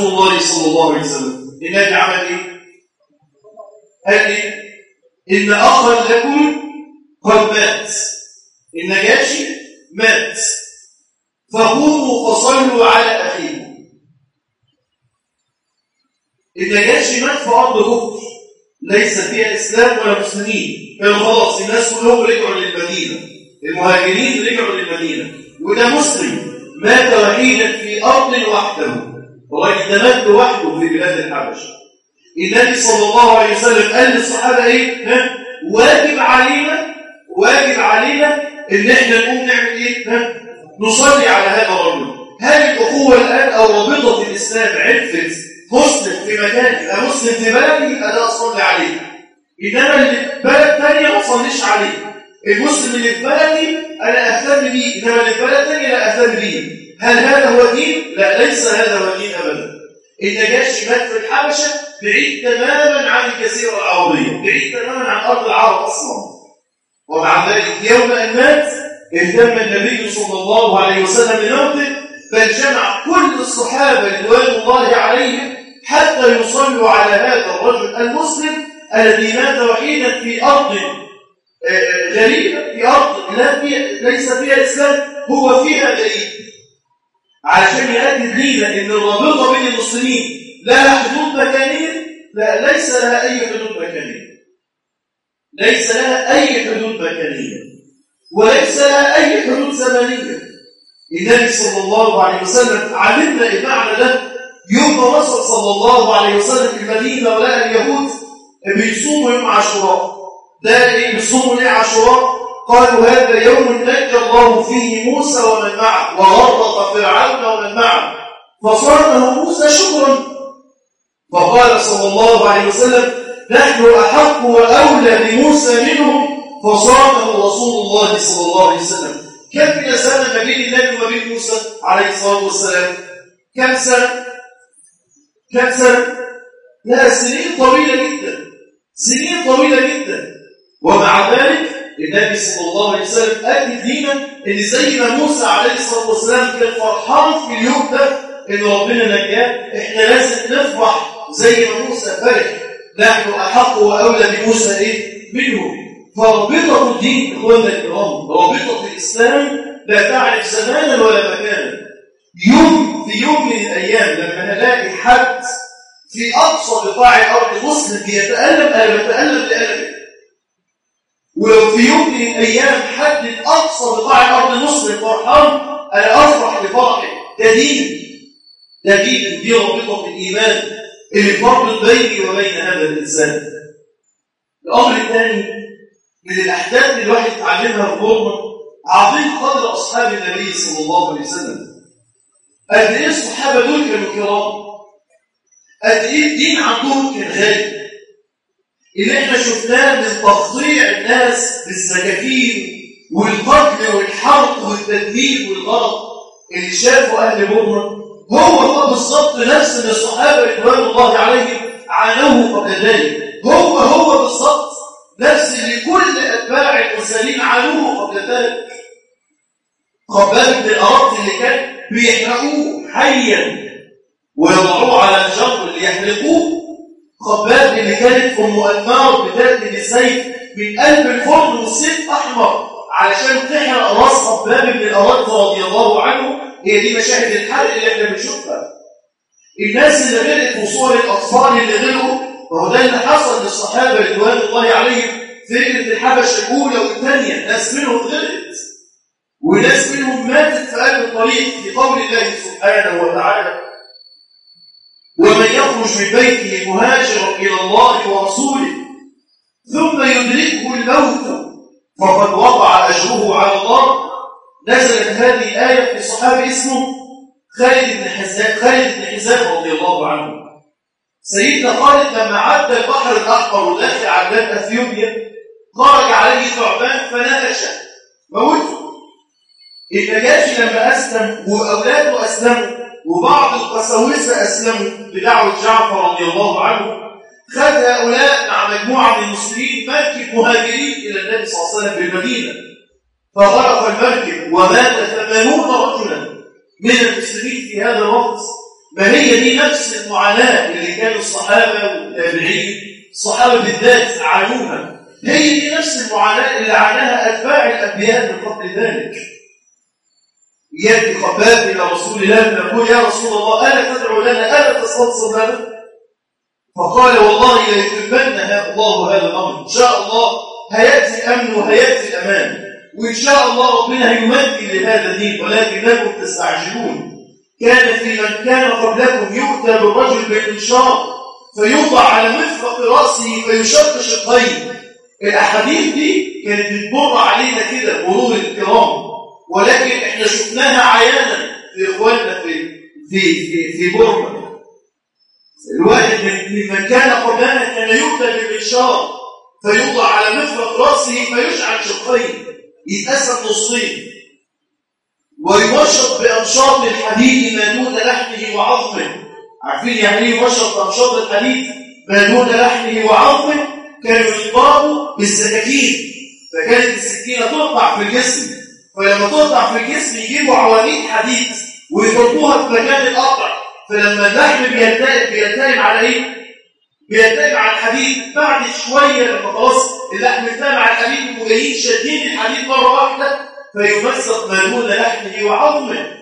رسول الله صلى الله عليه وسلم النبي عمل ايه قال ايه ان اخا لكم قد مات النجاشي مات فقوموا فصلوا على اخيه النجاشي مات في ارض كفر ليس فيها اسلام ولا مسلمين كانوا خلاص الناس كلهم رجعوا للمدينه المهاجرين رجعوا للمدينه وده مسلم مات وحيدا في ارض وحده الراجل ده مات لوحده في بلاد الحبشه النبي صلى الله عليه وسلم قال للصحابه ايه ها واجب علينا واجب علينا ان احنا نقوم نعمل ايه ها نصلي على هذا الرجل هل الاخوه الان او رابطه الاسلام عرفت مسلم في مكان يبقى مسلم في بلدي يبقى ده اصلي عليه انما اللي في بلد ثانيه ما اصليش عليه المسلم اللي في بلدي انا اهتم بيه انما اللي في بلد ثانيه لا اهتم بيه هل هذا هو دين؟ لا ليس هذا هو دين ابدا النجاشي مات في الحبشه بعيد تماما عن الجزيره العربيه بعيد تماما عن ارض العرب اصلا ومع ذلك يوم ان مات اهتم النبي صلى الله عليه وسلم بموته بل جمع كل الصحابه رضوان الله عليهم حتى يصلوا على هذا الرجل المسلم الذي مات وحيدا في ارض غريبه في ارض لا فيها ليس فيها اسلام هو فيها غريب علشان يأكد لينا ان الرابطه بين المسلمين لها حدود مكانيه لا ليس لها اي حدود مكانيه ليس لها اي حدود مكانيه وليس لها اي حدود زمنيه النبي صلى الله عليه وسلم علمنا المعنى ده يوم ما وصل صلى الله عليه وسلم في المدينه ولقى اليهود بيصوموا يوم عاشوراء ده ايه بيصوموا ليه عاشوراء قالوا هذا يوم نجى الله فيه موسى ومن معه وغرق فرعون ومن معه فصامه موسى شكرا فقال صلى الله عليه وسلم نحن احق واولى بموسى منهم فصامه رسول الله صلى الله عليه وسلم كم من سنه ما بين النبي وما بين موسى عليه الصلاه والسلام كم سنه كم سنه لا سنين طويله جدا سنين طويله جدا ومع ذلك النبي صلى الله عليه وسلم أكد لينا إن زي ما موسى عليه الصلاة والسلام كان فرحان في اليوم ده إن ربنا نجاه إحنا لازم نفرح زي ما موسى فرح نحن أحق وأولى بموسى إيه؟ منه فرابطة الدين إخواننا الكرام رابطة الإسلام لا تعرف زمانا ولا مكانا يوم في يوم من الأيام لما نلاقي حد في أقصى بقاع الأرض مسلم بيتألم أنا بتألم لألمه ولو في يوم من الايام حد اقصى بقاع الارض المسلم فرحان انا افرح بفرحه ده دين ده دين دي رابطه الايمان اللي تربط بيني وبين هذا الانسان الامر الثاني من الاحداث اللي الواحد اتعلمها في بورما عظيم قدر اصحاب النبي صلى الله عليه وسلم قد ايه الصحابه دول كانوا كرام قد ايه الدين عندهم كان غالي اللي احنا شفناه من تقطيع الناس بالسكاكين والقتل والحرق والتدمير والغرق اللي شافوا اهل بورما هو هو بالظبط نفس اللي الصحابه رضوان الله عليهم عانوه قبل ذلك هو هو بالظبط نفس اللي كل اتباع المرسلين عانوه قبل ذلك قبل بن الارض اللي كان بيحرقوه حيا ويضعوه على الجمر ليحرقوه خباب اللي كانت ام انمار بتاتي بالسيف من قلب الفرن والسيف احمر علشان تحرق راس خباب بن الارد رضي الله عنه هي دي مشاهد الحرق اللي احنا بنشوفها الناس اللي غرقت في صور الاطفال اللي غرقوا وهو ده اللي حصل للصحابه رضوان الله عليهم في رحله الحبشه الاولى والثانيه ناس منهم غرقت وناس منهم ماتت في قلب الطريق في قول الله سبحانه وتعالى ومن يخرج من بيته مهاجرا الى الله ورسوله ثم يدركه الموت فقد وقع اجره على الله نزلت هذه الايه في صحابي اسمه خالد بن حزام خالد بن حزام رضي الله عنه سيدنا خالد لما عدى البحر الاحمر ودخل على بلاد اثيوبيا خرج عليه ثعبان فنهشه موته النجاشي لما اسلم واولاده اسلموا وبعض القساوسه اسلموا بدعوه جعفر رضي الله عنه خد هؤلاء مع مجموعه من المسلمين مركب مهاجرين الى النبي صلى الله عليه وسلم بالمدينه فغرق المركب ومات ثمانون رجلا من المسلمين في هذا الوقت ما هي دي نفس المعاناة اللي كانوا الصحابة والتابعين الصحابة بالذات عانوها هي دي نفس المعاناة اللي عاناها أتباع الأنبياء من قبل ذلك يأتي خباب إلى رسول الله فيقول يا رسول الله ألا تدعو لنا ألا تستنصر لنا فقال والله ليتمن الله هذا الأمر إن شاء الله هيأتي الأمن وهيأتي الأمان وإن شاء الله ربنا هيمكن لهذا الدين ولكنكم تستعجلون كان في من كان قبلكم يؤتى بالرجل بالإنشار فيوضع على مفرق رأسه فيشق شقين الأحاديث دي كانت بتمر علينا كده مرور الكرام ولكن احنا شفناها عيانا في إخواننا في في في, في بورما الواحد من من كان قبلنا كان يؤتى بالإنشار فيوضع على مفرق رأسه فيشعل شقين يتقسم نصين ويمشط بأنشاط الحديد ما دون لحمه وعظمه عارفين يعني ايه يمشط بأنشاط الحديد ما دون لحمه وعظمه كانوا يضربوا بالسكاكين فكانت السكينة تقطع في الجسم فلما تقطع في الجسم يجيبوا عواميد حديد ويحطوها في مكان القطع فلما اللحم بيلتئم بيلتئم على ايه؟ بيلتئم على الحديد بعد شويه لما خلاص اللحم التئم على الحديد يبقوا جايين شادين الحديد مره واحده فيمزق ما دون لحمه وعظمه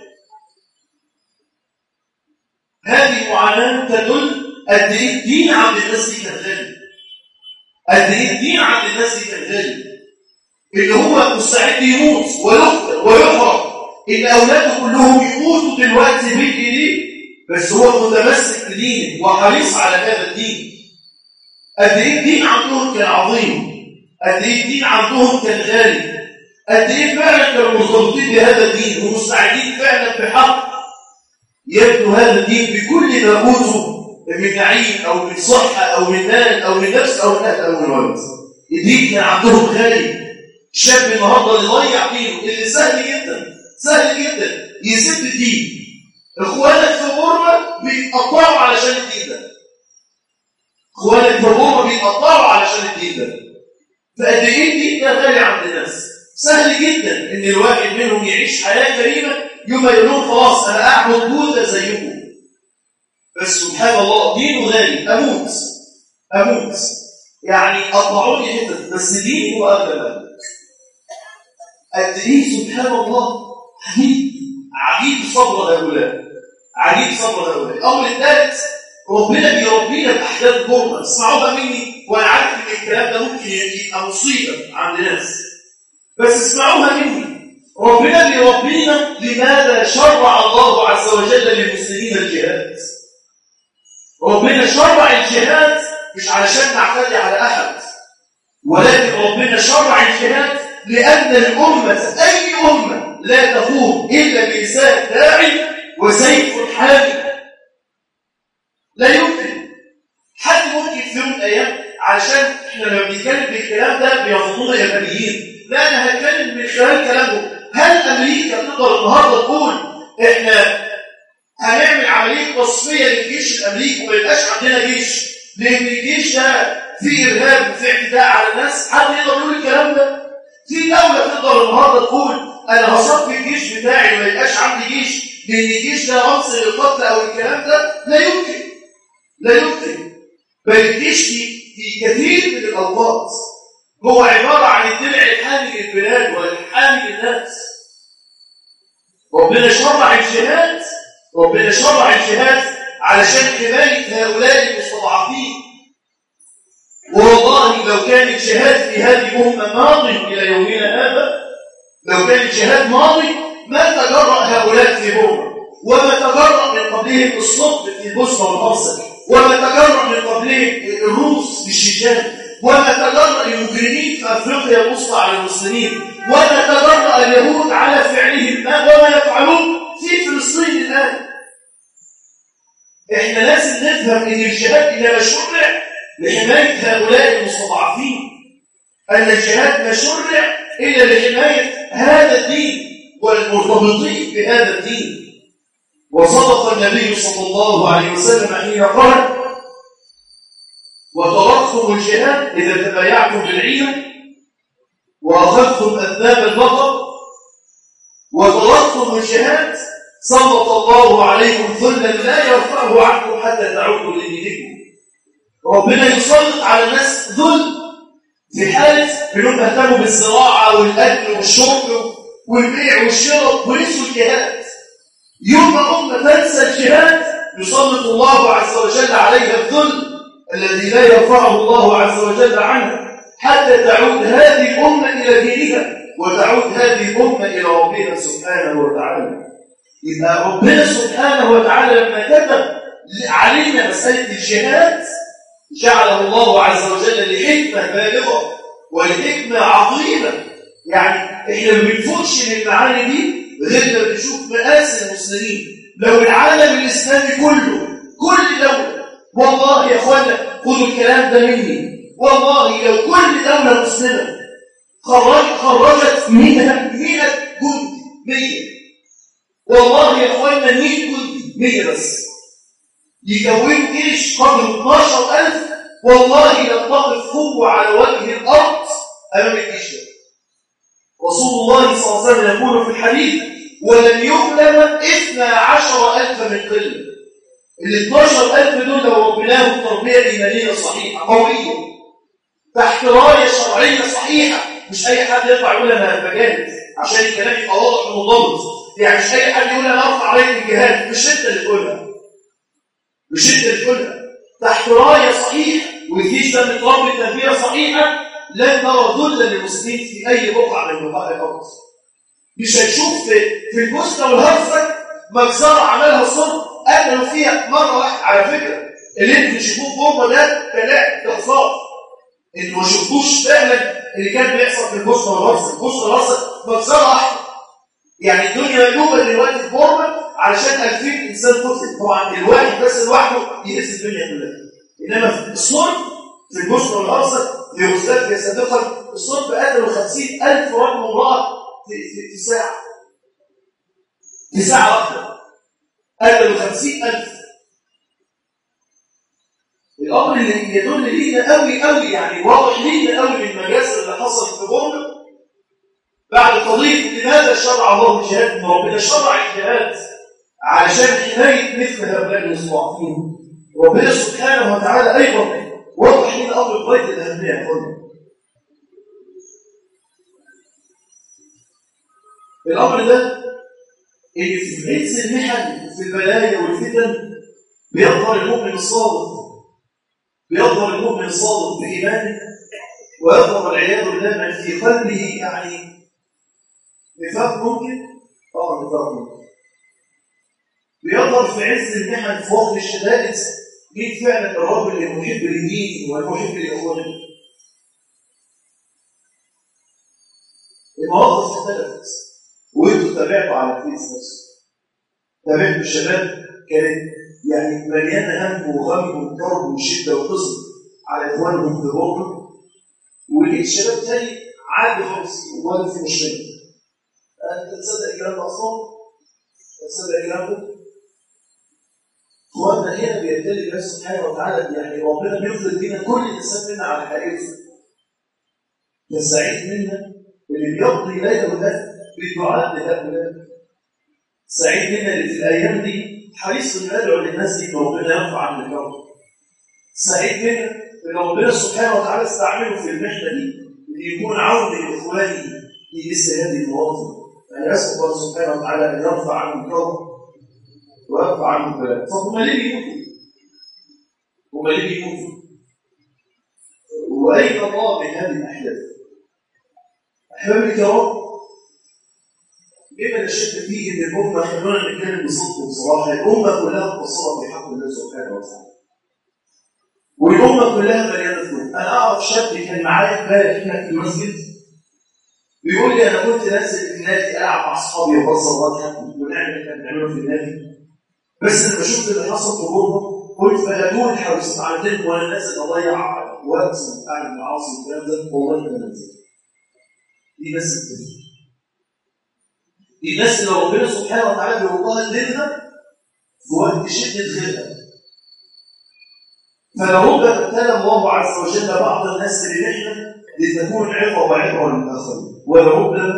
هذه معاناه تدل قد ايه الدين عند الناس دي كان غالي قد ايه الدين عند الناس دي كان غالي اللي هو مستعد يموت ويقتل ويحرق ان اولاده كلهم يموتوا دلوقتي بين ايديه بس هو متمسك بدينه وحريص على هذا الدين قد ايه الدين عندهم كان عظيم قد ايه الدين عندهم كان غالي قد ايه فعلا كانوا مرتبطين بهذا الدين ومستعدين فعلا بحق يبدو هذا الدين بكل ما اوتوا من نعيم او من صحه او من مال او من نفس او من اهل او من ولد الدين كان عندهم غالي الشاب النهارده اللي ضيع دينه اللي سهل جدا سهل جدا يسيب الدين اخوانك في غربه بيتقطعوا علشان الدين ده اخوانك في غربه بيتقطعوا علشان الدين ده فقد ايه الدين ده غالي عند الناس سهل جدا ان الواحد منهم يعيش حياه كريمه يوم يقولون خلاص انا اعبد بوذا زيكم بس سبحان الله دينه غالي اموت اموت يعني قطعوني حتت بس ديني هو اغلى قد ايه سبحان الله عجيب عجيب صبر هؤلاء عجيب صبر هؤلاء الامر الثالث ربنا بيربينا باحداث جرمه اسمعوها مني وانا عارف ان الكلام ده ممكن يبقى مصيبه عند ناس بس اسمعوها مني ربنا بيربينا لماذا شرع الله عز وجل للمسلمين الجهاد ربنا شرع الجهاد مش علشان نعتدي على احد ولكن ربنا شرع الجهاد لان الامه اي امه لا تقوم الا بلسان داعي وسيف حامي لا يمكن حد ممكن في يوم من الايام علشان احنا لما بنتكلم بالكلام ده بيظنونا يابانيين لا انا هتكلم من خلال كلامهم هل امريكا تقدر النهارده تقول احنا هنعمل عمليه تصفيه للجيش الامريكي وما يبقاش عندنا جيش لان الجيش ده فيه ارهاب وفيه اعتداء على الناس حد يقدر يقول الكلام ده في دوله تقدر النهارده تقول انا هصفي الجيش بتاعي وما يبقاش عندي جيش لان الجيش ده رمز للقتل او الكلام ده لا يمكن لا يمكن بل الجيش في في كثير من الاوقات هو عباره عن الدرع الحامي للبلاد والحامي للناس ربنا شرع الجهاد ربنا شرع الجهاد علشان حمايه هؤلاء المستضعفين والله لو كان الجهاد في هذه الامه ماضي الى يومنا هذا لو كان الجهاد ماضي ما تجرأ هؤلاء في بوما وما تجرأ من قبلهم الصبر في البوسنه والهرسك وما تجرأ من قبلهم الروس في الشيشان وما تجرأ المجرمين في افريقيا الوسطى على المسلمين وما تجرأ اليهود على فعلهم ما وما يفعلون في فلسطين الان احنا لازم نفهم ان الجهاد انما شرع لحمايه هؤلاء المستضعفين ان الجهاد ما شرع الا لحمايه هذا الدين والمرتبطين بهذا الدين وصدق النبي صلى الله عليه وسلم حين قال وتركتم الجهاد إذا تبايعتم بالعينة وأخذتم أذناب البقر وتركتم الجهاد سلط الله عليكم ذلا لا يرفعه عنكم حتى تعودوا لدينكم ربنا يسلط على الناس ذل في حالة انهم اهتموا بالزراعة والأكل والشرب والبيع والشراء ونسوا الجهاد يوم ما أمة تنسى الجهاد يسلط الله عز وجل عليها الذل الذي لا يرفعه الله عز وجل عنها حتى تعود هذه الأمة إلى دينها وتعود هذه الأمة إلى ربها سبحانه وتعالى إذا ربنا سبحانه وتعالى لما كتب علينا مسألة الجهاد جعله الله عز وجل لحكمة بالغة ولحكمة عظيمة يعني احنا ما بنفوتش من المعاني دي غير لما بنشوف مآسي المسلمين لو العالم الإسلامي كله كل دولة والله يا اخوانا خدوا الكلام ده مني والله لو كل دولة مسلمة خرج خرجت منها 100 جندي 100 والله يا اخوانا 100 جندي 100 بس يكونوا جيش قدر 12000 والله لم تقف قوة على وجه الأرض أمام الجيش ده رسول الله صلى الله عليه وسلم يقول في الحديث ولم يظلم اثنا عشر ألف من قلة ال 12000 دول لو ربناهم تربية إيمانية صحيحة قوية تحت راية شرعية صحيحة مش أي حد يطلع يقول أنا بجاهد عشان الكلام يبقى واضح ومنضبط يعني مش أي حد يقول أنا أرفع عليك الجهاد مش أنت اللي تقولها مش أنت اللي تقولها تحت راية صحيحة والجيش ده متربي تربية صحيحة لن نرى ذلا للمسلمين في أي بقعة من بقاع الأرض مش هنشوف في, في البوسنة والهرسك مجزرة عملها صلب قتلوا فيها مرة واحدة على فكرة اللي انتوا بتشوفوه بومبا ده تلاقي تخصاص انتوا ما شفتوش فعلا اللي كان بيحصل في البوسنة والهرسك البوسنة والهرسك مجزرة واحدة يعني الدنيا مقلوبة دلوقتي في بورما علشان 2000 انسان قتل طبعا الواحد بس لوحده يهز الدنيا كلها انما في الصلب في البوسنة والهرسك في يوغوسلافيا سابقا الصلب قتلوا 50000 رجل وامرأة في, في, في ساعة في ساعة واحدة قتلوا 50000 الأمر اللي يدل لينا قوي قوي يعني واضح لينا قوي من المجازر اللي حصلت في بورما بعد قضية لماذا شرع الله الجهاد ان ربنا شرع الجهاد علشان حماية مثل هؤلاء المستضعفين ربنا سبحانه وتعالى أيضا واضح لنا أمر غاية الأهمية يا اخوانا الأمر ده اللي في عز المحن في البلايا والفتن بيظهر المؤمن الصادق بيظهر المؤمن الصادق بإيمانه ويظهر والعياذ بالله من في قلبه يعني نفاق ممكن اه نفاق ممكن بيظهر في عز المحن في وقت الشدائد مين فعلا الرب اللي محب للدين والمحب لاخوانه المواقف اختلفت وانتوا تابعتوا على الفيس نفسه تابعتوا الشباب كانت يعني مليانه هم وغم وكرب وشده وحزن على اخوانهم في بوطن ولقيت شباب تاني عادي خالص ولا في مشكله انت تصدق الكلام ده اصلا؟ تصدق الكلام ده؟ اخواننا هنا بيبتلي الله سبحانه وتعالى يعني ربنا بيفضل بينا كل انسان منا على حقيقته فالسعيد منا اللي بيقضي ليله ده بالدعاء لهؤلاء سعيد منا اللي في الايام دي حريص انه يدعو للناس دي ان ربنا يرفع عن الكون سعيد منا ان ربنا سبحانه وتعالى استعمله في المحنه دي ليكون عون لاخوانه في مثل هذه المواطن يعني اسال الله سبحانه وتعالى ان يرفع عنهم الكون ويرفع عنهم البلاء طب هم ليه بيموتوا؟ هم ليه بيموتوا؟ واين الله من هذه الاحداث؟ احبابي الكرام مما لا شك فيه ان الامه خلونا نتكلم بصدق بصراحه الامه كلها مقصره في حق الله سبحانه وتعالى والامه كلها مليانه ذنوب انا اعرف شاب كان معايا امبارح هنا في المسجد بيقول لي انا كنت نازل النادي العب مع اصحابي وبهزر واضحك ونعمل اللي كنا بنعمله في النادي بس لما شفت اللي حصل في بورما قلت فهدوني حرصت على وانا نازل اضيع وقت وبتاع المعاصي والكلام ده والله ما نازل دي بس الدنيا دي الناس اللي ربنا سبحانه وتعالى بيوضها لنا في وقت شدة غيرها فلربما ابتلى الله عز وجل بعض الناس بمحنة لتكون عظة وعبرة للآخرين ولربما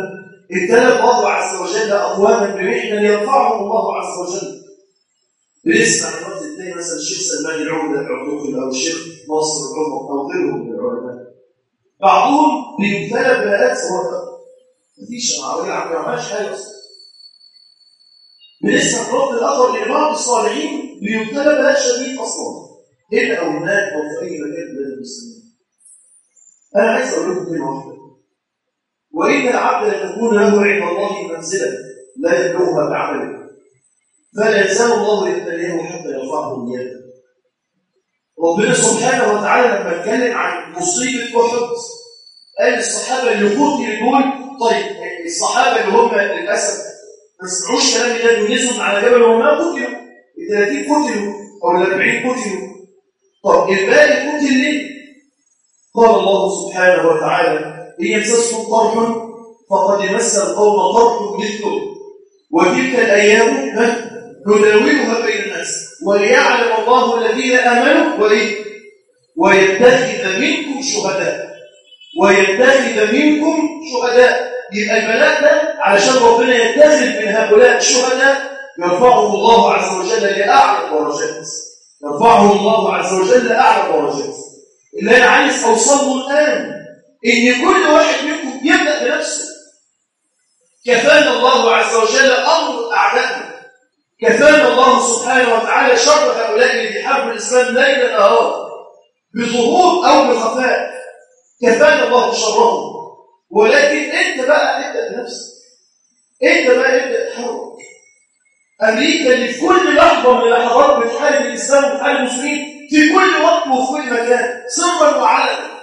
ابتلى الله عز وجل أقواما بمحنة يرفعهم الله عز وجل بنسمع في الوقت الثاني مثلا الشيخ سلمان العودة العقوقي أو الشيخ ناصر العمر أو غيرهم من العلماء بعضهم بيبتلى بلاءات هو مفيش عربية عم بيعملش حاجة أصلا بنسمع في الوقت الآخر لبعض الصالحين بيبتلى بلاء شديد أصلا هنا أو هناك أو في أي مكان من المسلمين أنا عايز أقول لكم كلمة واحدة وإن العبد لتكون له عند الله منزلة لا يبلغها بعمله فلا يزال الله يبتليه حتى يرفعه إياه ربنا سبحانه وتعالى لما اتكلم عن مصيبة أحد قال الصحابة اللي قتلوا دول طيب الصحابة اللي هم للأسف ما سمعوش كلام الله ونزلوا على جبل وما قتلوا ال 30 قتلوا أو ال 40 قتلوا طب الباقي قتل ليه؟ قال الله سبحانه وتعالى إن يمسسكم قرح فقد مس القوم قرح مثله وتلك الأيام نداولها بين الناس وليعلم الله الذين آمنوا وإيه؟ ويتخذ منكم شهداء ويتخذ منكم شهداء يبقى البلاء ده علشان ربنا يتخذ من هؤلاء الشهداء يرفعه الله عز وجل لأعلى درجات يرفعه الله عز وجل لأعلى درجات اللي أنا عايز أوصله الآن إن كل واحد منكم يبدأ بنفسه كفانا الله عز وجل أمر أعدائنا كفانا الله سبحانه وتعالى شر هؤلاء اللي بيحاربوا الإسلام ليلا نهارا بظهور أو بخفاء كفانا الله شرهم ولكن أنت بقى ابدأ بنفسك أنت بقى ابدأ تحرك أمريكا اللي في كل لحظة من اللحظات بتحارب الإسلام وبتحارب المسلمين في كل وقت وفي كل مكان سرا وعلنا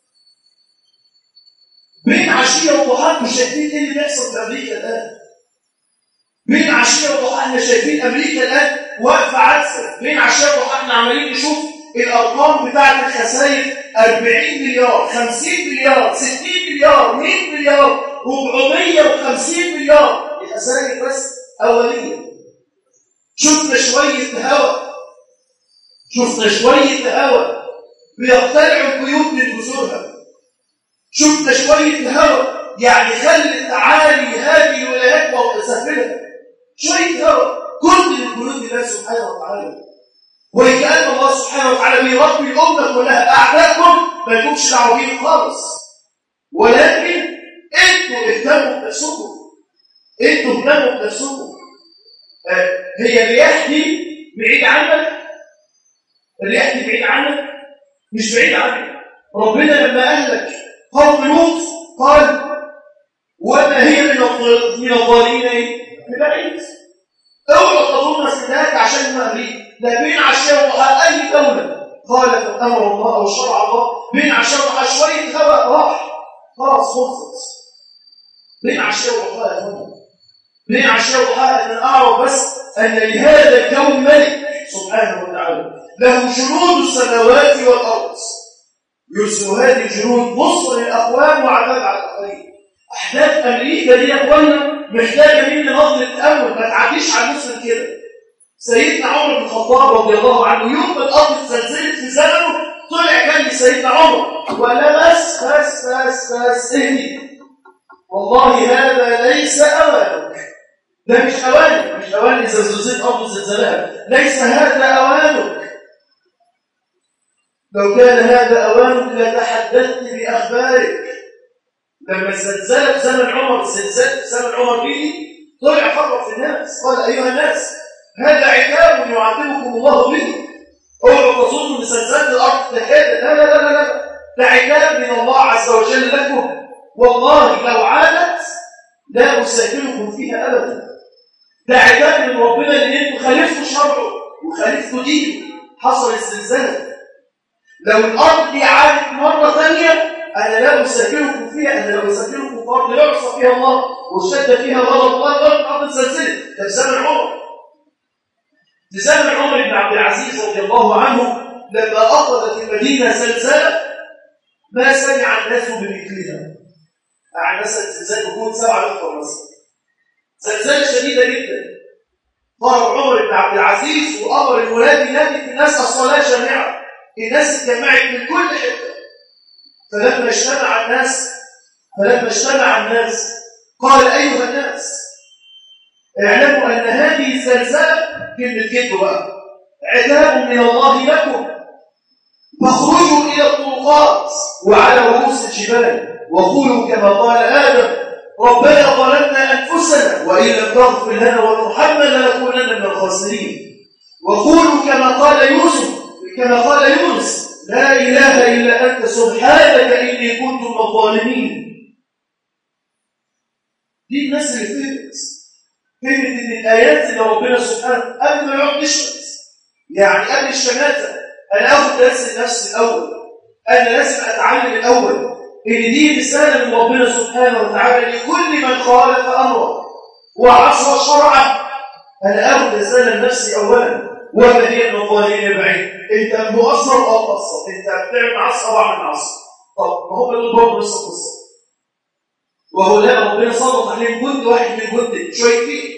بين عشية وضحاك مش شايفين ايه اللي بيحصل في أمريكا الآن بين عشية وضحاك احنا شايفين أمريكا الآن واقفة عكسة بين عشية وضحاك احنا عمالين نشوف الأرقام بتاعة الخسائر 40 مليار 50 مليار 60 مليار 100 مليار 450 مليار الخسائر بس أولية شفنا شوية هواء شفنا شوية هواء بيقتلعوا البيوت من جذورها شفنا شوية هواء يعني خلت تعالي هذه الولايات وتسهلها شوية هواء كل من جنود الله سبحانه وتعالى وكأن الله سبحانه وتعالى بيربي الأمة كلها أعدائكم ما يكونش دعوة بيهم خالص ولكن انتوا اهتموا بنفسكم انتوا اهتموا بنفسكم آه هي الرياح دي بعيد عنك الرياح دي بعيد عنك مش بعيد عنك ربنا لما قال لك قوم لوط قال وما هي من الظالمين ببعيد اوعى تظن سلاك عشان مأريك ده بين عشان وضحى اي دوله قالت امر الله او شرع الله بين عشان وضحى شويه هواء راح خلاص خلصت بين عشان وضحى يا فندم بين عشان وضحى ان اعرف بس ان لهذا الكون ملك سبحانه وتعالى له جنود السماوات والارض يرسل هذه الجنود نصر للاقوام وعذاب على الاخرين احداث امريكا دي يا اخوانا محتاجه مني نظره تامل ما تعديش على المسلم كده سيدنا عمر بن الخطاب رضي الله عنه يوم ما الارض اتزلزلت في زمنه طلع كان سيدنا عمر ولا بس بس بس بس اهدي والله هذا ليس اوانك ده مش اوانك مش اوان اذا زلزلت ارض زلزالها ليس هذا اوانك لو كان هذا اوانك لتحدثت باخبارك لما الزلزال في زمن عمر الزلزال في زمن عمر به طلع خبر في الناس قال ايها الناس هذا عتاب يعذبكم الله به اوعوا تظنوا ان زلزال الارض ده كده لا لا لا لا لا ده عتاب من الله عز وجل لكم والله لو عادت لا اساكنكم فيها ابدا ده عتاب من ربنا ان انتم خالفتوا شرعه وخالفتوا دينه حصل الزلزال لو الارض دي عادت مره ثانيه انا لا اساكنكم فيها انا لو اساكنكم في ارض يعصى فيها الله واشتد فيها غضب الله الارض زلزلت ده في زمن عمر في زمن عمر بن عبد العزيز رضي الله عنه لما أخذت المدينة زلزال ما سمع الناس بمثلها يعني مثلا زلزال يكون سبعة نقطة مثلا زلزال شديدة جدا ضرب عمر بن عبد العزيز وأمر الولاد ينادي في الناس الصلاة جامعة الناس اتجمعت من كل حتة فلما اجتمع الناس فلما اجتمع الناس قال أيها الناس اعلموا أن هذه الزلزلة كلمة كده بقى عذاب من الله لكم فاخرجوا إلى الطرقات وعلى رؤوس الجبال وقولوا كما قال آدم ربنا ظلمنا أنفسنا وإن لم تغفر لنا وترحمنا لنكونن من الخاسرين وقولوا كما قال يوسف كما قال يونس لا إله إلا أنت سبحانك إني كنت من الظالمين دي الناس اللي فهمت فهمت ان الايات اللي ربنا سبحانه قبل ما يقعد يشمت يعني قبل الشماته انا اخد درس لنفسي الاول انا لازم اتعلم الاول ان دي رساله من ربنا سبحانه وتعالى لكل من خالف امره وعصى شرعه انا اخد رساله لنفسي اولا وما هي من الظالمين بعيد انت مقصر او مقصر انت بتعمل معصر او اعمل معصر طب ما هم دول برضه نفس القصه وهؤلاء ربنا سلط عليهم جند واحد من جند شويتين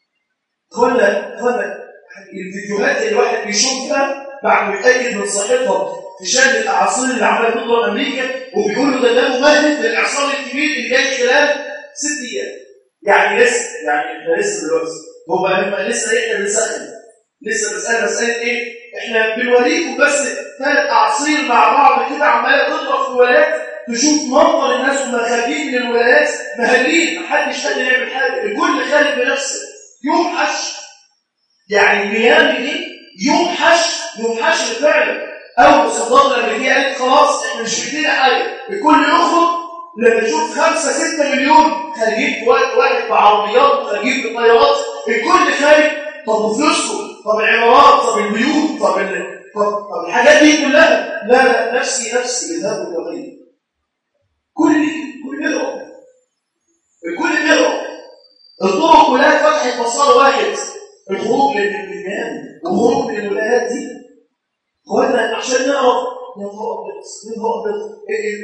اخوانا اخوانا الفيديوهات اللي الواحد بيشوفها بعد ما يتاكد من صحتها في شان الاعاصير اللي عماله تضرب امريكا وبيقولوا ده ده ممهد للاعصار الكبير اللي جاي خلال ست ايام يعني لسه يعني احنا لسه دلوقتي هو هم لسه احنا بنسخن لسه مساله مساله ايه؟ احنا بنوريكم بس ثلاث اعاصير مع بعض كده عماله تضرب في ولايات تشوف منظر الناس وهم خارجين من الولايات مهلين محدش قادر يعمل حاجه الكل خارج بنفسه يوحش يعني الميامي دي يوحش يوحش فعلا اول صدام الامريكيه قالت خلاص احنا مش محتاجين حاجه الكل يخرج لما نشوف 5 6 مليون خارجين في وقت واحد بعربيات وخارجين بطيارات الكل خارج طب وفلوسكم طب العمارات طب البيوت طب ال... طب, طب الحاجات دي كلها لا لا نفسي نفسي اذهبوا الى كل كل بيضرب الكل بيضرب الطرق كلها فتحت مسار واحد الخروج للبلدان والخروج من الولايات دي اخوانا عشان نعرف يا نهار ابيض يا نهار ابيض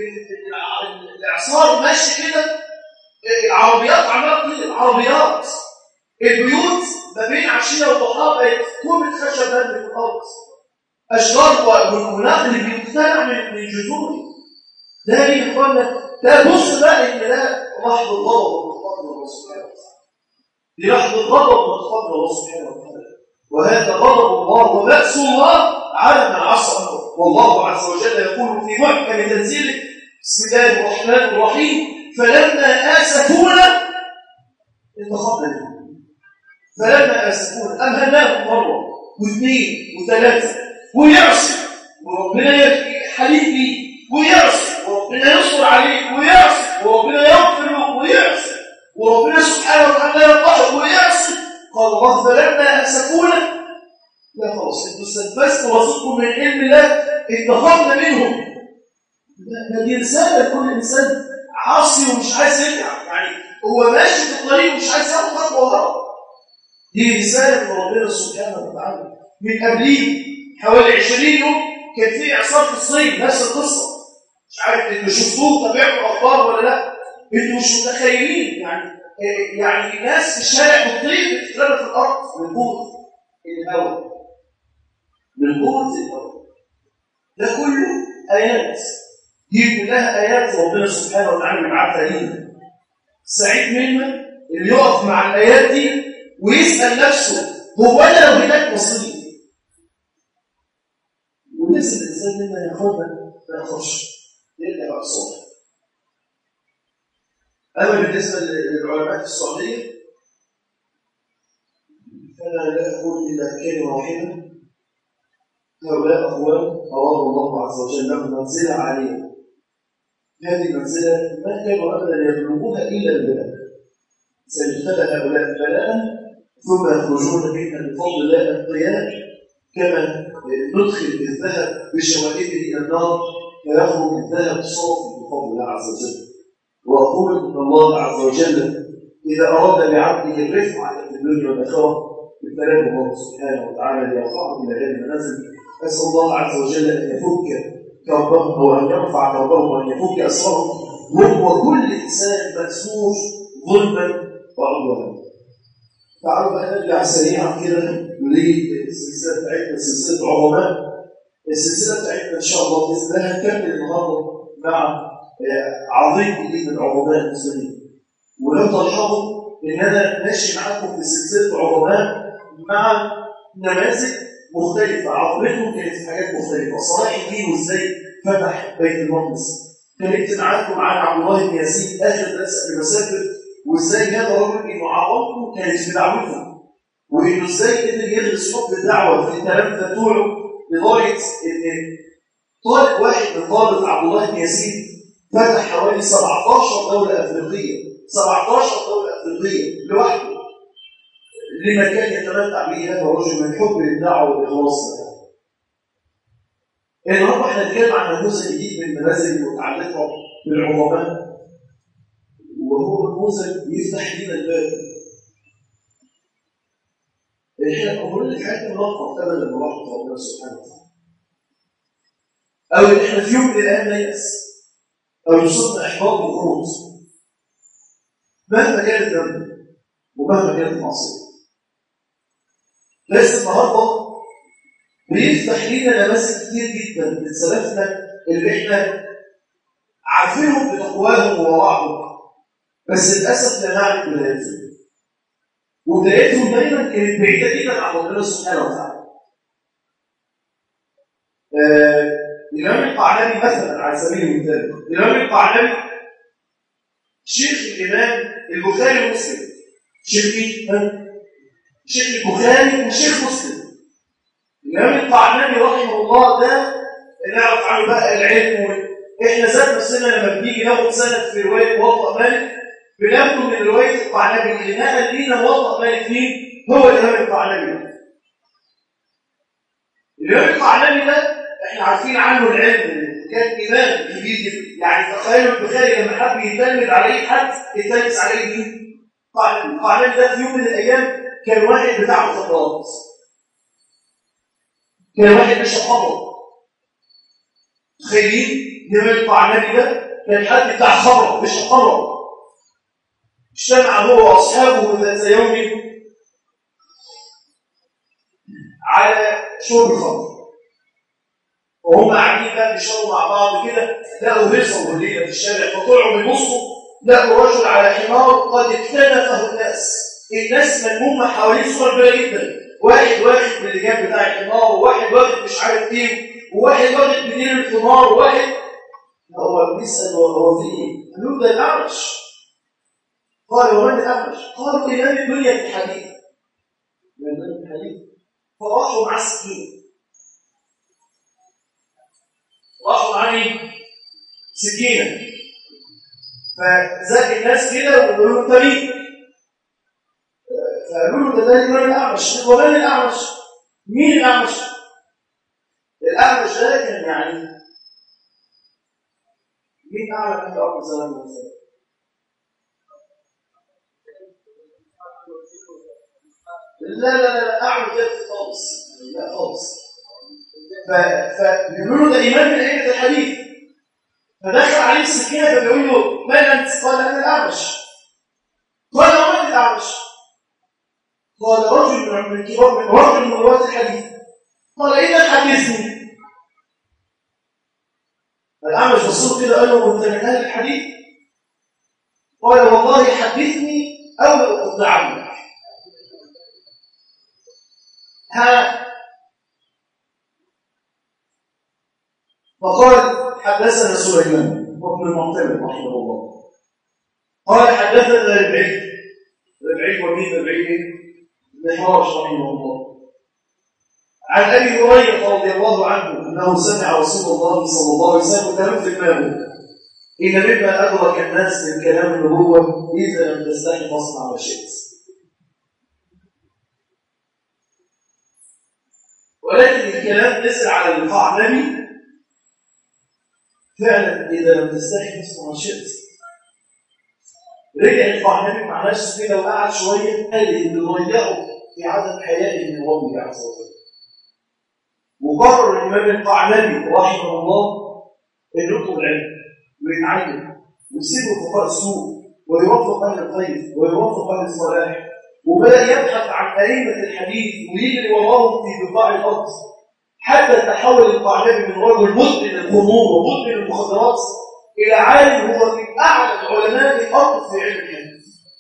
الاعصار ماشي كده العربيات عماله تطير عربيات البيوت ما بين عشيه وضحاها بقت كومه خشب في الارض اشجار ونخل بيمتنع من جذوره ده ليه يا اخوانا ده بص بقى ان ده لحظه غضب من فضل الله سبحانه وتعالى دي لحظه غضب من فضل الله سبحانه وتعالى وهذا غضب الله وبأس الله على من عصى امره والله عز وجل يقول في محكم تنزيله بسم الله الرحمن الرحيم فلما اسفونا انتخبنا منهم فلما اسفونا امهلناهم مره واثنين وثلاثه ويعصي وربنا حليم بيه ويعصي وربنا يصبر عليه ويعصي وربنا يغفر له ويعصي وربنا سبحانه وتعالى يطهر ويعصي قال الله فلما اسفونا لا خلاص انتوا استنفذتوا رصيدكم من علم الله انتخبنا منهم ده دي رساله لكل انسان عاصي ومش عايز يرجع يعني هو ماشي في الطريق ومش عايز ياخد خطوه ورا دي رساله من ربنا سبحانه وتعالى من قبليه حوالي 20 يوم كان في اعصار في الصين نفس القصه مش عارف انتوا شفتوه تابعتوا الاخبار ولا لا انتوا مش متخيلين يعني يعني الناس في الشارع بتطير بتترمى في الارض من قوه الهواء من قوه الهواء ده كله ايات دي كلها ايات ربنا سبحانه وتعالى بيبعتها لينا سعيد منا اللي يقف مع الايات دي ويسال نفسه هو انا لو هناك مصير ونسال الانسان منا ياخدها ما ياخدش يرجع بقى الصبح اما بالنسبه للعلماء في السعوديه فانا لا اقول الا كلمه واحده هؤلاء اخوان اراد الله عز وجل لهم منزله عاليه هذه المنزله ما كانوا ابدا يبلغوها الا البلاء سيبتلى هؤلاء بلاء ثم يخرجون منها بفضل الله القيام كما ندخل الذهب بشوائبه الى النار فيخرج الذهب صافي بفضل الله عز وجل واقول ان الله عز وجل اذا اراد بعبده الرفعه في الدنيا والاخره ابتلاه الله سبحانه وتعالى ليرفعه الى هذه المنازل اسال الله عز وجل ان يفك كربهم وان يرفع كربهم وان يفك اسرهم وهو كل انسان مكسور ظلما وعدوانا تعالوا بقى نرجع سريعا كده للسلسله بتاعتنا سلسله عظماء السلسله بتاعتنا ان شاء الله باذن الله هنكمل النهارده مع عظيم جديد من عظماء المسلمين و ولو تلاحظوا ان انا ماشي معاكم في سلسله عظماء مع نماذج مختلفه عظمتهم كانت في حاجات مختلفه صلاح الدين وازاي فتح بيت المقدس كلمت معاكم عن عبد الله بن يزيد اخر درس قبل ما اسافر وازاي هذا الرجل انه عظمته كانت في دعوته وانه ازاي قدر يغرس حب الدعوه في التلامذه بتوعه لغايه ان طالب واحد من طالب عبد الله بن يزيد فتح حوالي 17 دوله افريقيه 17 دوله افريقيه لوحده لما كان يتمتع به هذا الرجل من حب للدعوه والاخلاص النهارده احنا بنتكلم عن نموذج جديد من النماذج المتعلقه بالعظماء وهو نموذج يفتح لنا الباب احنا عمرنا في حياتنا نقف ابدا برحمه ربنا سبحانه وتعالى او ان احنا في يوم من الايام نيأس او يصيبنا احباط وخروج مهما كانت ذنب ومهما كانت معصيه بس النهارده بيفتح لنا نماذج كتير جدا من سلفنا اللي احنا عارفينهم بتقواهم وورعهم بس للاسف لا نعرف بدايتهم وبدايتهم دايما كانت بعيده جدا عن ربنا سبحانه وتعالى. آه، الامام القعنبي مثلا على سبيل المثال الامام القعنبي شيخ الامام البخاري ومسلم شيخ مين؟ شيخ البخاري وشيخ مسلم الامام القعنبي رحمه الله ده نعرف عنه بقى العلم احنا ذات نفسنا لما بنيجي ناخد سند في روايه موطأ مالك بناخد من روايه القعنبي اللي نقل لينا موطأ مالك مين؟ هو الامام القعنبي الامام القعنبي ده احنا عارفين عنه العلم كان امام كبير جدا يعني تخيلوا البخاري لما حب يتلمذ على اي حد يتلمس عليه مين؟ القعنبي القعنبي ده في يوم من الايام كان واحد بتاع مخدرات كان واحد بيشرب خمر تخيلين الامام القعنبي ده كان حد بتاع خمر بيشرب خمر اجتمع هو واصحابه ذات يوم على شرب الخمر وهم قاعدين بقى بيشربوا مع بعض كده لقوا هيصه بالليل في الشارع فطلعوا من وسطه لقوا رجل على حمار قد اكتنفه الناس الناس ملمومه حواليه صوره كبيره جدا واحد واخد من اللجام بتاع الحمار وواحد واخد مش عارف ايه وواحد واخد بديل الحمار وواحد هو بيسال هو في ايه؟ قالوا ده الاعرج قال ومن الأعرج؟ قالوا إمام الدنيا في الحديث إمام الحديث فراحوا مع السكين راحوا مع مين؟ سكينة فزاد الناس كده وقالوا له أنت مين؟ فقالوا له ده ده الإمام الأعمش ومن الأعمش؟ مين الأعمش؟ الأعمش ده كان يعني مين أعلى من أبو زمان مثلا؟ لا لا لا اعمل كده خالص لا خالص فبيقولوا له ده ايمان من ائمه الحديث فدخل عليه السكينه فبيقول له من انت؟ قال انا الاعمش قال ومن الاعمش؟ قال رجل من كبار من رجل من رواه الحديث قال اذا حدثني الاعمش بص كده قال له انت من اهل الحديث؟ قال والله حدثني او لاقطعني ها فقال حدثنا سليمان وابن المعتمد رحمه الله قال حدثنا ربعي ربعي ومين ربعي ابن حراش رحمه الله عن ابي هريره رضي الله عنه انه سمع رسول الله صلى الله عليه وسلم كلام في المال ان مما ادرك الناس من كلام النبوه اذا لم تستحي فاصنع ما شئت ولكن الكلام نزل على القعنبي فعلا اذا لم تستحي فاصنع ما شئت رجع القعنبي مع نفسه كده وقعد شويه قال اللي ضيعه في عدم حيائه من ربه عز وجل وقرر الامام القعنبي رحمه الله انه يطلب العلم ويتعلم ويسيب رفقاء السوء ويوفق اهل الخير ويوفق اهل الصلاح وبدا يبحث عن ائمه الحديث ويجري وراهم في بقاع الارض حتى تحول القعنبي من رجل مدمن الخمور ومدمن المخدرات الى عالم هو من اعلى علماء الارض في علم الحديث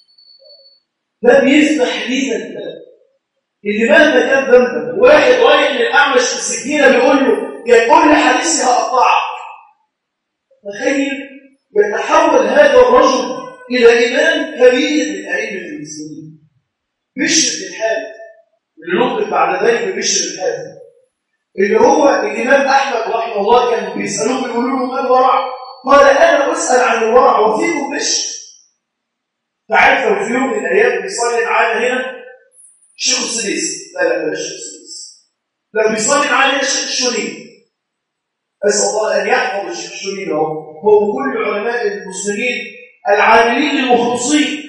ده بيفتح لينا الباب اللي مهما كان ذنبك واحد رايح للاعمش بالسكينه بيقول له يا تقول لي حديثي هقطعك تخيل يتحول هذا الرجل الى امام كبير من ائمه المسلمين بشر بن الحارث اللي نطق بعد ذلك ببشر بن الحارث اللي هو الامام احمد رحمه الله كانوا بيسالوه بيقولوا له ما الورع؟ قال انا اسال عن الورع وفيكم بشر تعرف لو في يوم من الايام بيصلي معانا هنا الشيخ السديس لا لا بلاش الشيخ السديس لو بيصلي معانا هنا الشيخ الشوني اسال الله ان يحفظ الشيخ الشوني له هو كل علماء المسلمين العاملين المخلصين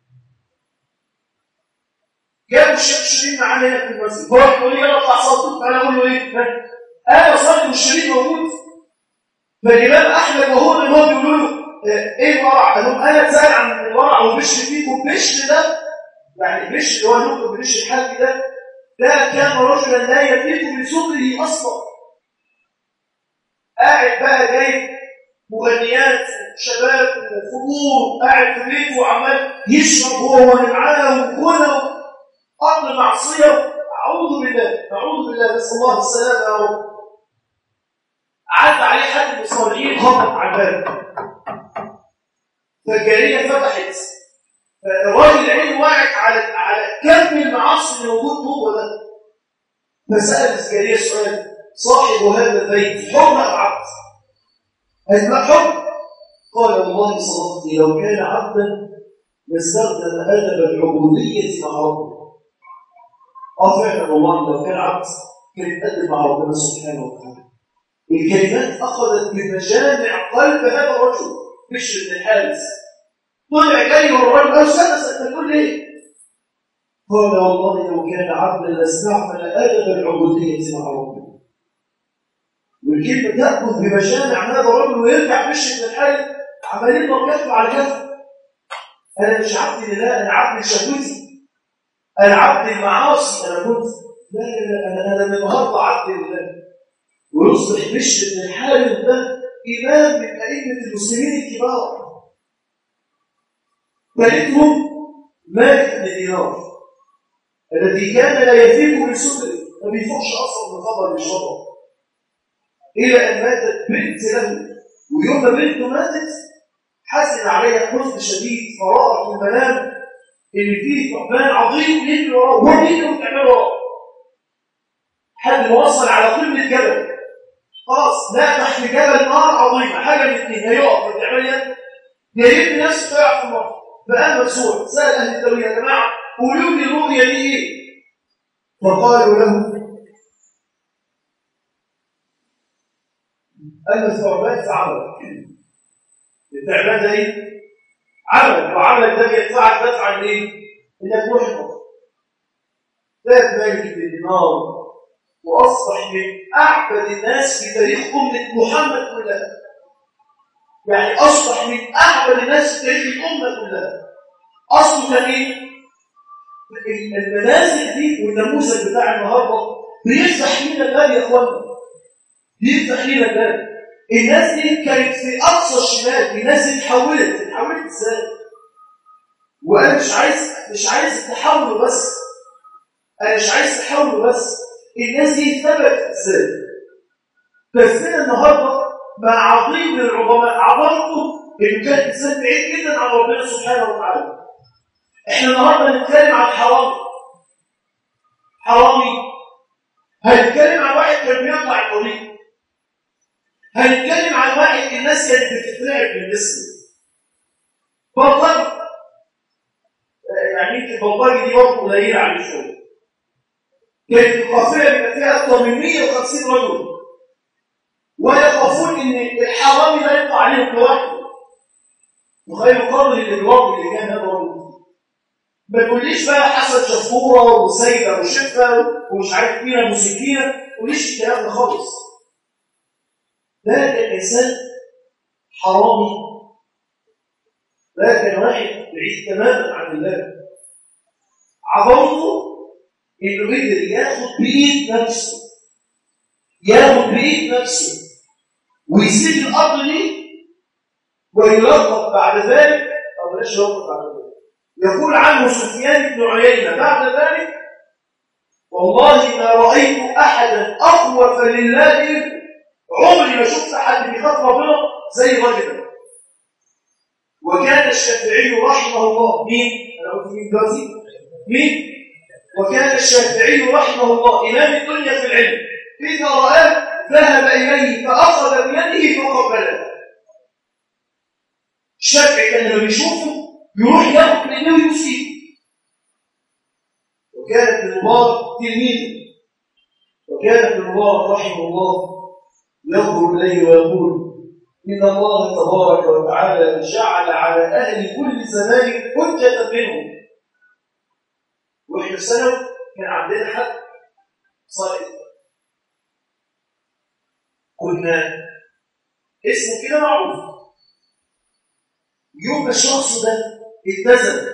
جابوا الشيخ الشريف معانا هنا في المسجد هو يقول لي يلا اطلع صلي فانا اقول له ايه؟ انا بصلي والشريف موجود فالامام احمد وهو اللي هو بيقول له ايه الورع؟ قال لهم انا اتسال عن الورع وبشر فيكم بشر ده يعني بشر اللي هو نقطه بشر الحاج ده ده كان رجلا لا يفيق بسكره اصلا قاعد بقى جايب مغنيات شباب وخمور قاعد في بيته وعمال يشرب هو واللي معاه وكله قبل معصيه اعوذ بالله اعوذ بالله نسال الله السلامه عدى عليه حد من الصالحين خبط على الباب فالجاريه فتحت فالراجل عينه وقعت على على كم المعاصي اللي موجود جوه ده فسال الجاريه سؤال صاحب هذا البيت حر ام عبد؟ قالت لا حر قال والله صدقتي لو كان عبدا لاستخدم ادب العبوديه مع ربه اه فعلا والله لو كان عبد كان يتقدم مع ربنا سبحانه وتعالى الكلمات اخذت بمجامع قلب هذا الرجل بشر بن الحارث طلع جاي والراجل قال سكت انت تقول ايه؟ قال والله لو كان عبدا لاستعمل ادب العبوديه مع ربه والكلمه تاخذ بمجامع هذا الرجل ويرجع بشر بن الحارث عمالين كف على كف انا مش عبد لله انا عبد لشهوتي انا عبد المعاصي انا كنت لا لا لا انا انا من النهارده عبد لله ويصبح بشر بن الحارث ده إمام من أئمة المسلمين الكبار ثالثهم مالك بن دينار الذي كان لا يفيق بسكره ما بيفوقش أصلا من خبر الشرع إلى أن ماتت بنت له ويوم ما بنته ماتت حزن عليها حزن شديد فرأى في المنام إن فيه ثعبان عظيم يجري وراه وهو يجري وتعمل وراه حد وصل على قمة الجبل خلاص لا تحت جبل نار عظيمه حاجه من الاثنين هيقف وتعمل ايه؟ يا يبني نفسه يقع في النار فقام مسؤول سال اهل التوحيد يا جماعه قولوا لي الرؤيا دي ايه؟ فقالوا له أما الثعبان فعمل الثعبان ده ايه؟ عمل وعمل ده بيدفعك دفعا ليه؟ انك محبط ذات مالك بن دينار واصبح من اعبد الناس في تاريخ امه محمد كلها يعني اصبح من اعبد الناس في تاريخ الامه كلها اصله كان ايه المنازل دي والنموذج بتاع النهارده بيفتح لنا الباب يا اخوانا بيفتح لنا الباب الناس دي كانت في اقصى الشمال الناس دي اتحولت اتحولت ازاي وانا مش عايز مش عايز تحول بس انا مش عايز تحول بس الناس دي ثبت ازاي فاحنا النهارده مع عظيم من العظماء عبرته اللي كان انسان بعيد جدا عن ربنا سبحانه وتعالى احنا النهارده هنتكلم عن حرامي حرامي هنتكلم عن واحد كان بيقطع الطريق هنتكلم عن واحد الناس كانت بتترعب من اسمه بلطجي يعني يمكن البلطجي دي برضه قليله عليه شويه كانت القافله بيبقى فيها اكثر من 150 رجل ويخافون ان الحرامي ده يطلع عليهم لوحده وخير قبل الاجرام اللي كان هذا الرجل ما تقوليش بقى حسن شفوره وسيده وشفه ومش عارف مين ابو سكينه ما تقوليش الكلام ده خالص ده كان انسان حرامي ده كان واحد بعيد تماما عن الله عظمته انه قدر ياخد بايد نفسه ياخد بايد نفسه ويسيب الارض دي ويلقب بعد ذلك او بلاش يلقب بعد ذلك يقول عنه سفيان بن عيينة بعد ذلك والله ما رأيت أحدا أخوف لله عمري ما شفت حد بيخاف ربنا زي الراجل ده وكان الشافعي رحمه الله مين؟ أنا قلت مين دلوقتي؟ مين؟ وكان الشافعي رحمه الله إمام الدنيا في العلم إذا رآه ذهب إليه فأخذ بيده فقبله الشافعي كان لما بيشوفه يروح ياخد من ايده ويوصيه وكان ابن المبارك تلميذه وكان ابن المبارك رحمه الله ينظر اليه ويقول ان الله تبارك وتعالى جعل على اهل كل زمان حجه منهم واحنا في ثانوي كان عندنا حد صائد كنا اسمه كده معروف يوم الشخص ده التزم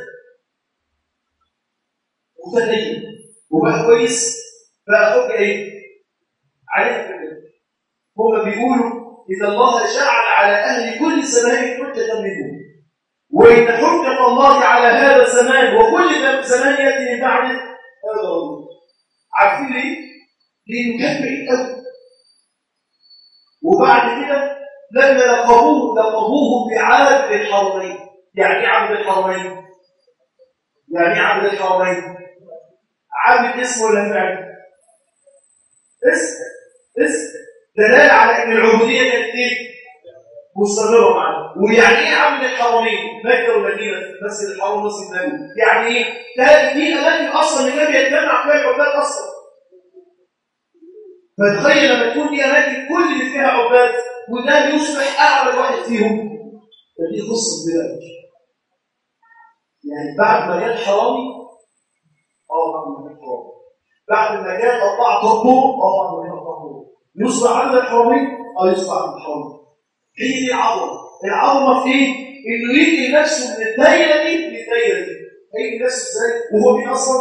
وتدين وبقى كويس بقى حجه ايه؟ عليها كده هما بيقولوا ان الله جعل على اهل كل زمان حجه منهم وان حجه الله على هذا الزمان وكل زمان ياتي من بعده هذا الله عارفين ليه؟ لانه كان بعيد قوي وبعد كده لما لقبوه لقبوه بعبد الحرمين يعني ايه عبد الحرمين يعني ايه عبد الحرمين عبد اسمه ولا فعل اسم اسم دلاله على ان العبوديه كانت ايه مستمره معنا ويعني ايه عبد الحرمين مكه والمدينه بس الحرم بس النبي يعني ايه ده دي اماكن اصلا اللي كان بيتجمع فيها العباد اصلا فتخيل لما تكون دي اماكن كل اللي فيها عباد وده يصبح اعلى واحد فيهم دي قصه بلاد يعني بعد ما جاء حرامي اه بعد ما جاء حرامي بعد ما جاء قطاع طبور اه بعد ما جاء طبور يصبح عند الحرامي اه يصبح عند الحرامي هي دي العظمه العظمه في ايه؟ انه يجي نفسه من الدايره دي للدايره دي هيجي نفسه ازاي وهو مين اصلا؟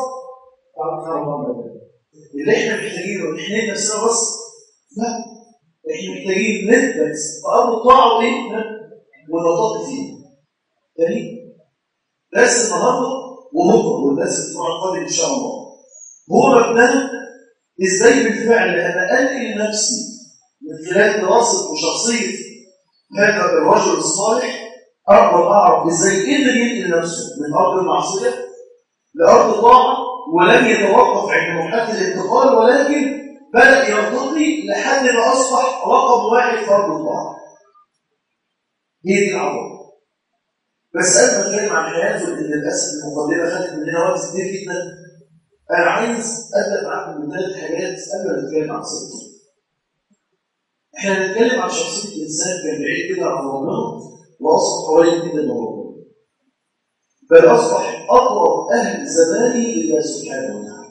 اللي احنا محتاجينه ان احنا نفسنا بس لا احنا محتاجين نثبت في ارض الطاعه وايه؟ ونطاط فيه تاني درس النهارده وبكره والدرس بتوع القادم ان شاء الله هو مبناه ازاي بالفعل انا انقل نفسي من خلال دراسه وشخصيه هذا الرجل الصالح اقدر اعرف ازاي قدر ينقل نفسه من ارض المعصيه لارض الطاعه ولم يتوقف عند مرحله الانتقال ولكن بدا يرتقي لحد ما اصبح رقم واحد في ارض الطاعه هي دي العظمه بس قبل ما اتكلم عن حياته لان للاسف المقدمه خدت مننا وقت كتير جدا انا عايز ابدا معاكم من ثلاث حاجات قبل ما نتكلم عن سيرته احنا هنتكلم عن شخصيه انسان كان بعيد كده عن ربنا واصبح قريب جدا من ربنا بل اصبح اقرب اهل زمانه لله سبحانه وتعالى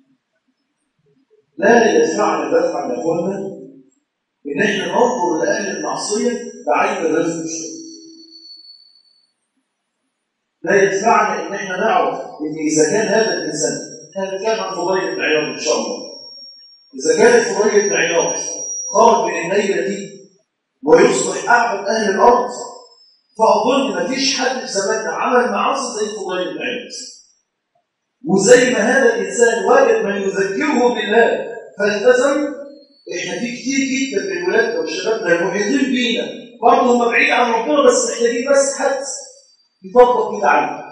لا يدفعنا دفعا يا اخوانا ان احنا ننظر لاهل المعصيه بعين الرزق والشر لا يدفعنا ان احنا نعرف ان اذا كان هذا الانسان هنتكلم عن فضيل بن عياض ان شاء الله اذا كان فضيل بن عياض خرج من النيله دي ويصبح اعبد اهل الارض فاظن ما فيش حد في زماننا عمل معاصي زي فضيل بن عياض وزي ما هذا الانسان وجد من يذكره بالله فالتزم احنا في كتير جدا من ولادنا وشبابنا المحيطين بينا برضه هم بعيد عن ربنا بس محتاجين بس حد يطبق كده عليه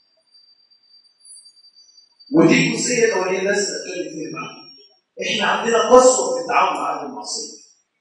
ودي الجزئيه الاولانيه اللي لازم اتكلم فيها معاك احنا عندنا قسوه في التعامل مع اهل المعصيه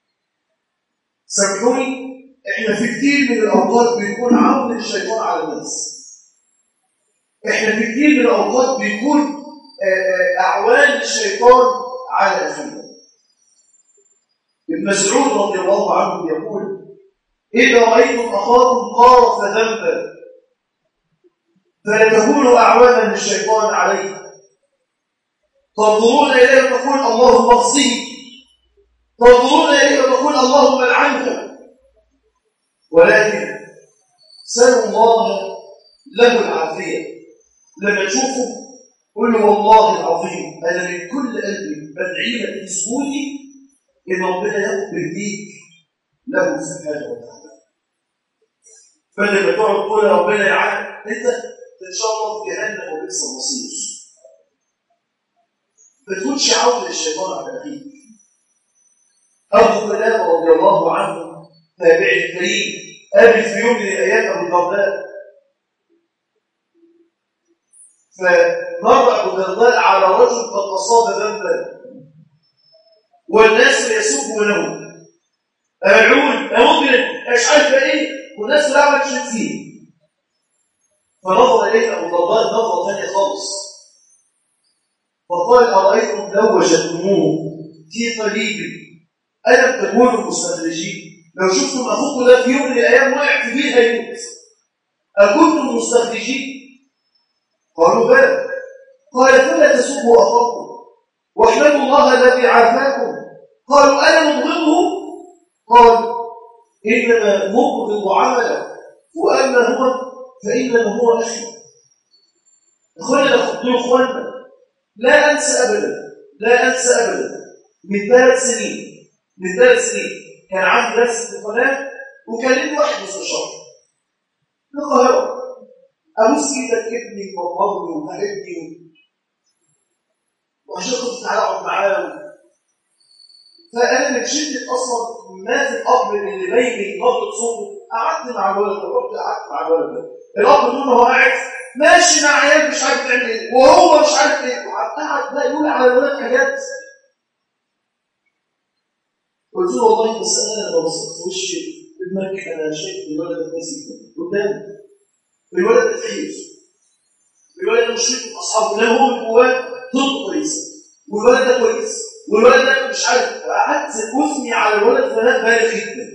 سامحوني احنا في كتير من الاوقات بيكون عون الشيطان على الناس احنا في كتير من الاوقات بيكون اعوان الشيطان على اخينا ابن مسعود رضي الله عنه يقول اذا رايتم اخاكم قارف ذنبا فلا تكونوا اعوانا للشيطان عليه تنظرون اليه وتقول اللهم اغصيه تنظرون اليه وتقول اللهم العنه ولكن سلوا الله له العافيه لما تشوفه قل له والله العظيم انا من كل قلبي بدعي لك في سجودي ان ربنا يقبل بيك له سبحانه وتعالى فلما تقعد تقول يا ربنا يعلم انت ان شاء الله في جهنم وبئس المصير ما تكونش عون للشيطان على اخيك ابو كلابه رضي الله عنه تابعي الكريم قابل في يوم من الايام ابو الدرداء فمر ابو الدرداء على رجل قد اصاب ذنبا والناس يسبونه ملعون مجرم مش عارف ايه والناس كلها عملت شيء فيه فنظر اليه ابو الدرداء نظره ثانيه خالص فقال ارايتم لو وجدتموه في قريب الم تكونوا مستخرجين لو شفتم اخوكم ده في يوم من الايام وقع في بير هيموت اكنتم مستخرجين قالوا بلى قال فلا تسبوا اخاكم واحمدوا الله الذي عافاكم قالوا انا مبغضه قال انما مبغض عملا واما هو فانما هو اخي اخوانا دول اخوانا لا انسى ابدا لا انسى ابدا من ثلاث سنين من ثلاث سنين كان عندي درس في القناه وكلمت واحد مستشار في القاهره ابوس ايدك ابني ومضمضني وحبني وعشان كنت تعالى اقعد معاه فانا من شده اصلا ما في الاب اللي بين نبره صوته قعدت مع الولد رحت قعدت مع الولد ده الاب طول ما هو قاعد ماشي مع عيال مش عارف يعمل ايه وهو مش عارف ايه قعد بقى يقول على الولد حاجات قلت له والله بس انا لما بصيت في وشي ابنك انا شايف الولد ده كويس جدا قدامي الولد ده فقير الولد ده مشرك من اصحابه لا هو من جواه طب كويس والولد ده كويس والولد ده مش عارف قعدت اثني على الولد ثناء بالغ جدا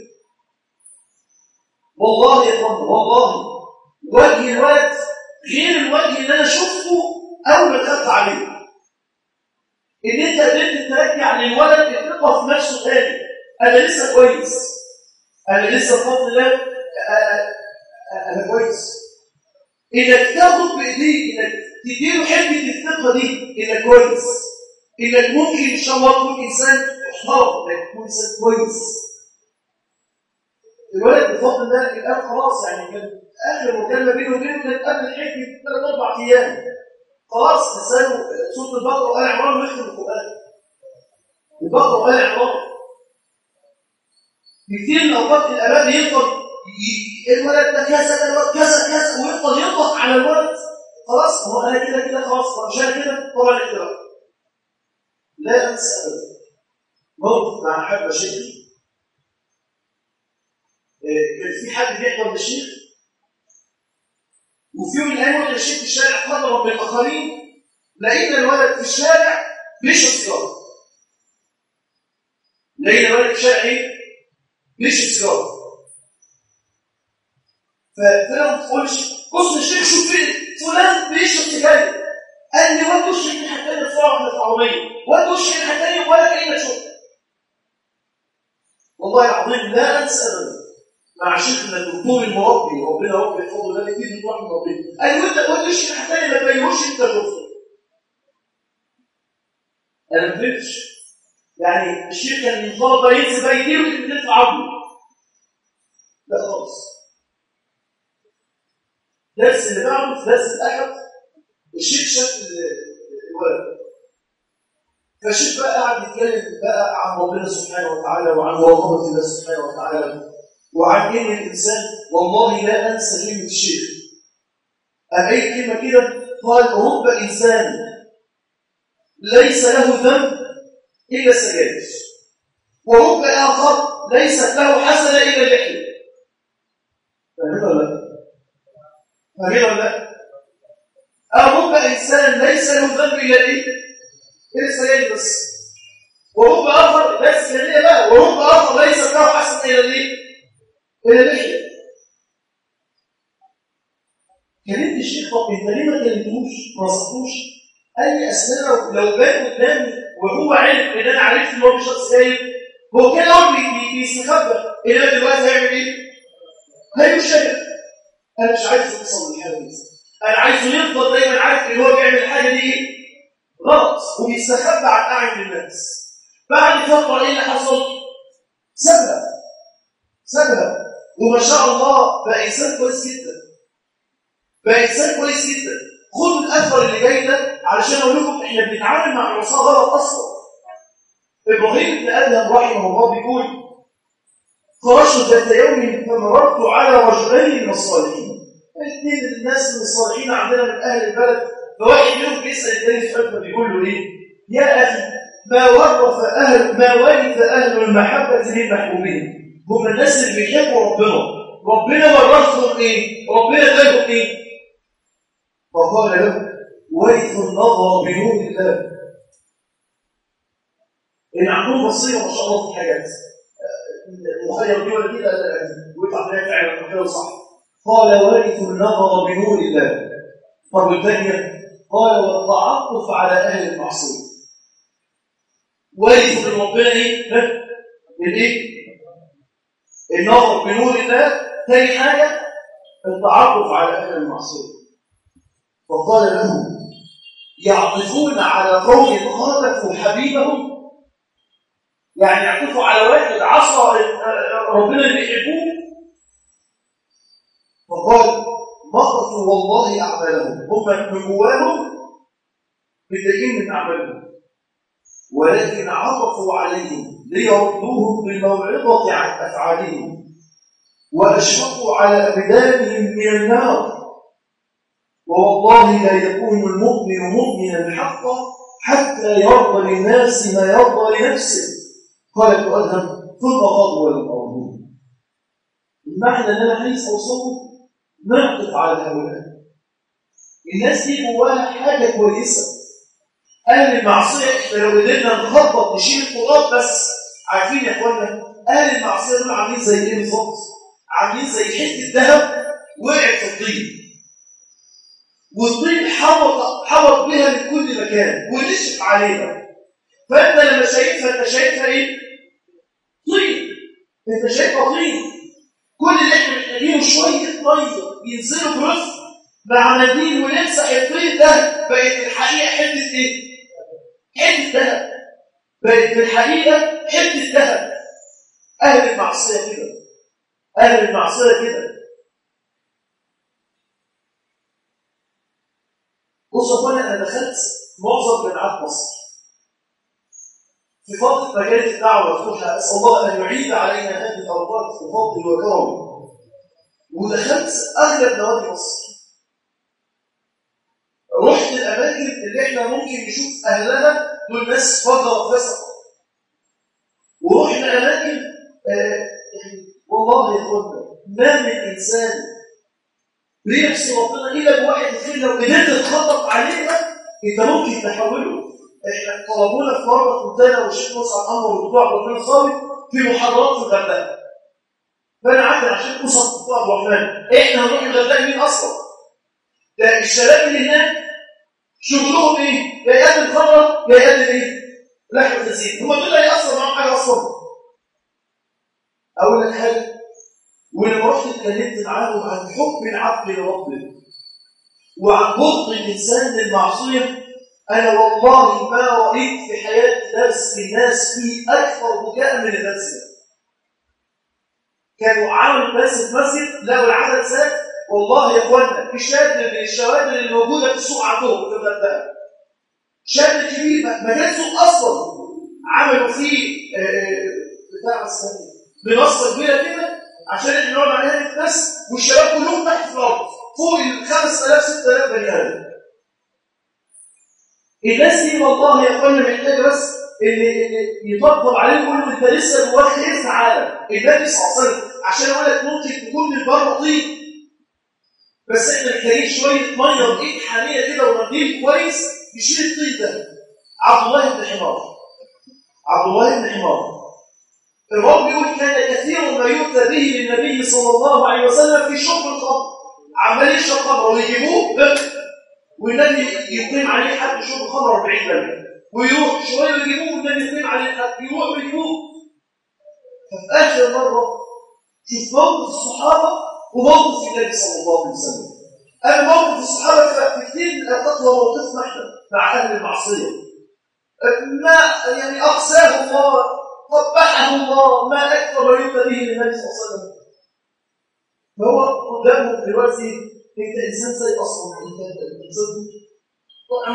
والله يا فندم والله وجه الولد غير الوجه اللي انا شفته اول ما دخلت عليه ان انت قدرت ترجع للولد الثقه في نفسه تاني انا لسه كويس انا لسه بفضل الله انا كويس انك تاخد بايديك انك تديله حته الثقه دي انك كويس انك ممكن ان شاء الله تكون انسان محترم انك تكون انسان كويس الولد بفضل الله الان خلاص يعني كان اخر مكالمه بينه وبينه كانت قبل حكمه ثلاث اربع ايام خلاص لسانه سوره البقره وال عمران ويختم القران البقره وال عمران كتير من اوقات الاباء يفضل الولد ده كذا ده كذا كذا ويفضل يضغط على الولد خلاص هو انا كده كده خلاص عشان كده طبعا الاختراع لا انسى ابدا موقف مع حبه شيخي كان في حد بيحضر للشيخ وفي يوم من الايام واحنا ماشيين في الشارع حضرا بالاخرين لقينا الولد في الشارع بيشرب سيجاره لقينا الولد في الشارع ايه؟ بيشرب سيجاره فانا ما تقولش بص الشيخ شوف فلان بيشرب سيجاره قال لي واد وش الناحيه الثانيه بسرعه واحنا في العربيه واد وش الناحيه الثانيه ولا كاننا شفنا والله العظيم لا انسى ابدا مع شيخنا الدكتور المربي ربنا رب يحفظه ده كتير من واحد مربي قال وانت واد وش الناحيه الثانيه ما تبينوش انت الرسل انا ما فهمتش يعني الشيخ كان ينطلب بقى ينزل بقى يدير وتدير في عظمه لا خالص درس اللي بعده في درس الاحد الشيخ شاف الولد فالشيخ بقى قاعد يتكلم بقى عن ربنا سبحانه وتعالى وعن رغبه الله سبحانه وتعالى وعن ان الانسان والله لا انسى كلمه الشيخ قال اي كلمه كده قال رب انسان ليس له ذنب الا السجائر ورب اخر ليست له حسنه الا اللحيه فاهمين ولا لا؟ فاهمين ولا لا؟ أو رب إنسان ليس له ذنب إلا إيه؟ إلا السجاير بس ورب آخر ليس إلا بقى ورب آخر ليس له حسن إلا الإيه؟ إلا اللحية كلمت الشيخ طب أنت ليه ما كلمتوش؟ ما نصحتوش؟ قال لي أصل أنا لو بان قدامي وهو عرف إن أنا عرفت إن هو بيشرب سجاير هو كان أول بيستخبى إنما دلوقتي هيعمل إيه؟ هيشرب أنا مش عايز أوصل للحاجة دي انا عايزه يفضل دايما عارف ان هو بيعمل الحاجه دي ايه غلط وبيستخبى عن اعين الناس بعد فتره ايه اللي حصل سابها سابها وما شاء الله بقى انسان كويس جدا بقى انسان كويس جدا خدوا الاثر اللي جاي ده علشان اقول لكم احنا بنتعامل مع العصاه غلط اصلا ابراهيم بن ادهم رحمه الله بيقول خرجت ذات يوم فمررت على رجلين من الصالحين الاثنين الناس من الصالحين عندنا من اهل البلد فواحد منهم بيسال الثاني سؤال فبيقول له ايه يا اخي ما ورث اهل ما ورث اهل المحبه من محبوبهم هم الناس اللي بيحبوا ربنا ربنا ورثهم ايه ربنا اداهم ايه فقال له ورث النظر بنور الله ان عندهم بصيره ما شاء الله في حاجات المخير دي ولا دي ويطلع فيها فعلا كده صح قال ورث النظر بنور الله طب الثانيه قال والتعطف على اهل المعصيه ورث من ربنا ايه؟ الايه؟ النظر بنور الله ثاني حاجه التعرف على اهل المعصيه فقال لهم يعطفون على قوم خالفوا حبيبهم يعني يعطفوا على واحد عصى ربنا اللي بيحبوه فقال مقتوا والله اعمالهم هم من جواهم متضايقين من اعمالهم ولكن عطفوا عليهم ليردوهم بالموعظه عن افعالهم واشفقوا على ابدانهم من النار ووالله لا يكون المؤمن مؤمنا حقا حتى يرضى للناس ما يرضى لنفسه قال ابن ادهم ثم غضوا الارض المعنى ان انا عايز اوصله نعطف على هؤلاء الناس دي جواها حاجه كويسه اهل المعصيه احنا لو قدرنا نخبط نشيل التراب بس عارفين يا اخوانا اهل المعصيه دول عاملين زي ايه بالظبط؟ عاملين زي حته ذهب وقعت في الطين والطين حوط حوط بها من كل مكان ونشف عليها فانت لما شايفها انت شايفها ايه؟ طين انت شايفها طين كل اللي احنا محتاجينه شويه ميه ينزلوا برفق مع مناديل ونمسح الطين ده بقت الحقيقه حته ايه؟ حته ذهب بقت في الحقيقه حته ذهب اهل المعصيه كده اهل المعصيه كده بصوا يا انا دخلت معظم جامعات مصر في فتره مجال الدعوه مفتوحه اسال الله ان يعيد علينا هذه الاوقات بفضل وكرم ودخلت اغلب نوادي مصر رحت الاماكن اللي احنا ممكن نشوف اهلها دول ناس فجر فسقه ورحنا اماكن آه يعني والله يا اخوانا ما من انسان بيحصي ربنا الا بواحد خير لو قدرت تخطط عليها انت ممكن تحوله احنا طلبونا في مره كنت انا والشيخ مصعب عمر والدكتور عبد الرحمن صاوي في محاضرات في الغردقه فانا عندي عشان اوصل الدكتور عبد الرحمن احنا هنروح الغردقه مين اصلا؟ ده الشباب اللي هناك شغلهم ايه؟ يا يقدم خمره يا يقدم ايه؟ لحمه تسيب هم دول هيأثر معاهم حاجه اصلا اقول لك حاجه ولما رحت اتكلمت معاهم عن حكم العبد لربه وعن بغض الانسان للمعصيه انا والله ما رايت في حياتي درس الناس فيه اكثر بكاء من الدرس ده كانوا عملوا درس في مسجد لقوا العدد زاد والله يا اخوانا في شاب من الشوادر اللي موجوده في السوق عندهم في الغردقه شاب كبير ما كان سوق اصلا عملوا فيه بتاع اسمه منصه كبيره كده عشان احنا نقعد عليها الناس والشباب كلهم تحت في الارض فوق ال 5000 6000 بني ادم الناس دي والله يا اخوانا محتاجه بس اللي, اللي يطبطب عليه كله انت لسه جواك خير في عالم النبي صلى الله عليه وسلم عشان اقول لك ممكن تكون من بره طين بس احنا محتاجين شويه ميه وايد حاميه كده ومنديل كويس يشيل الطين ده عبد الله بن حمار عبد الله بن حمار الرب بيقول كان كثير ما يؤتى به للنبي صلى الله عليه وسلم في شرب الخمر عمال يشرب خمر ويجيبوه والنبي يقيم عليه حد شرب خمر 40 بلد ويروح شويه ويجيبوه والنبي يقيم عليه حد يروح ويجيبوه ففي اخر مره شوف موقف الصحابه وموقف النبي صلى الله عليه وسلم انا موقف الصحابه في كثير من الاوقات هو موقفنا احنا مع اهل المعصيه ما يعني اقساه الله قبحه الله ما اكثر ما يؤتى به للنبي صلى الله عليه وسلم فهو قدامهم دلوقتي انت انسان زي اصلا انت انسان طبعا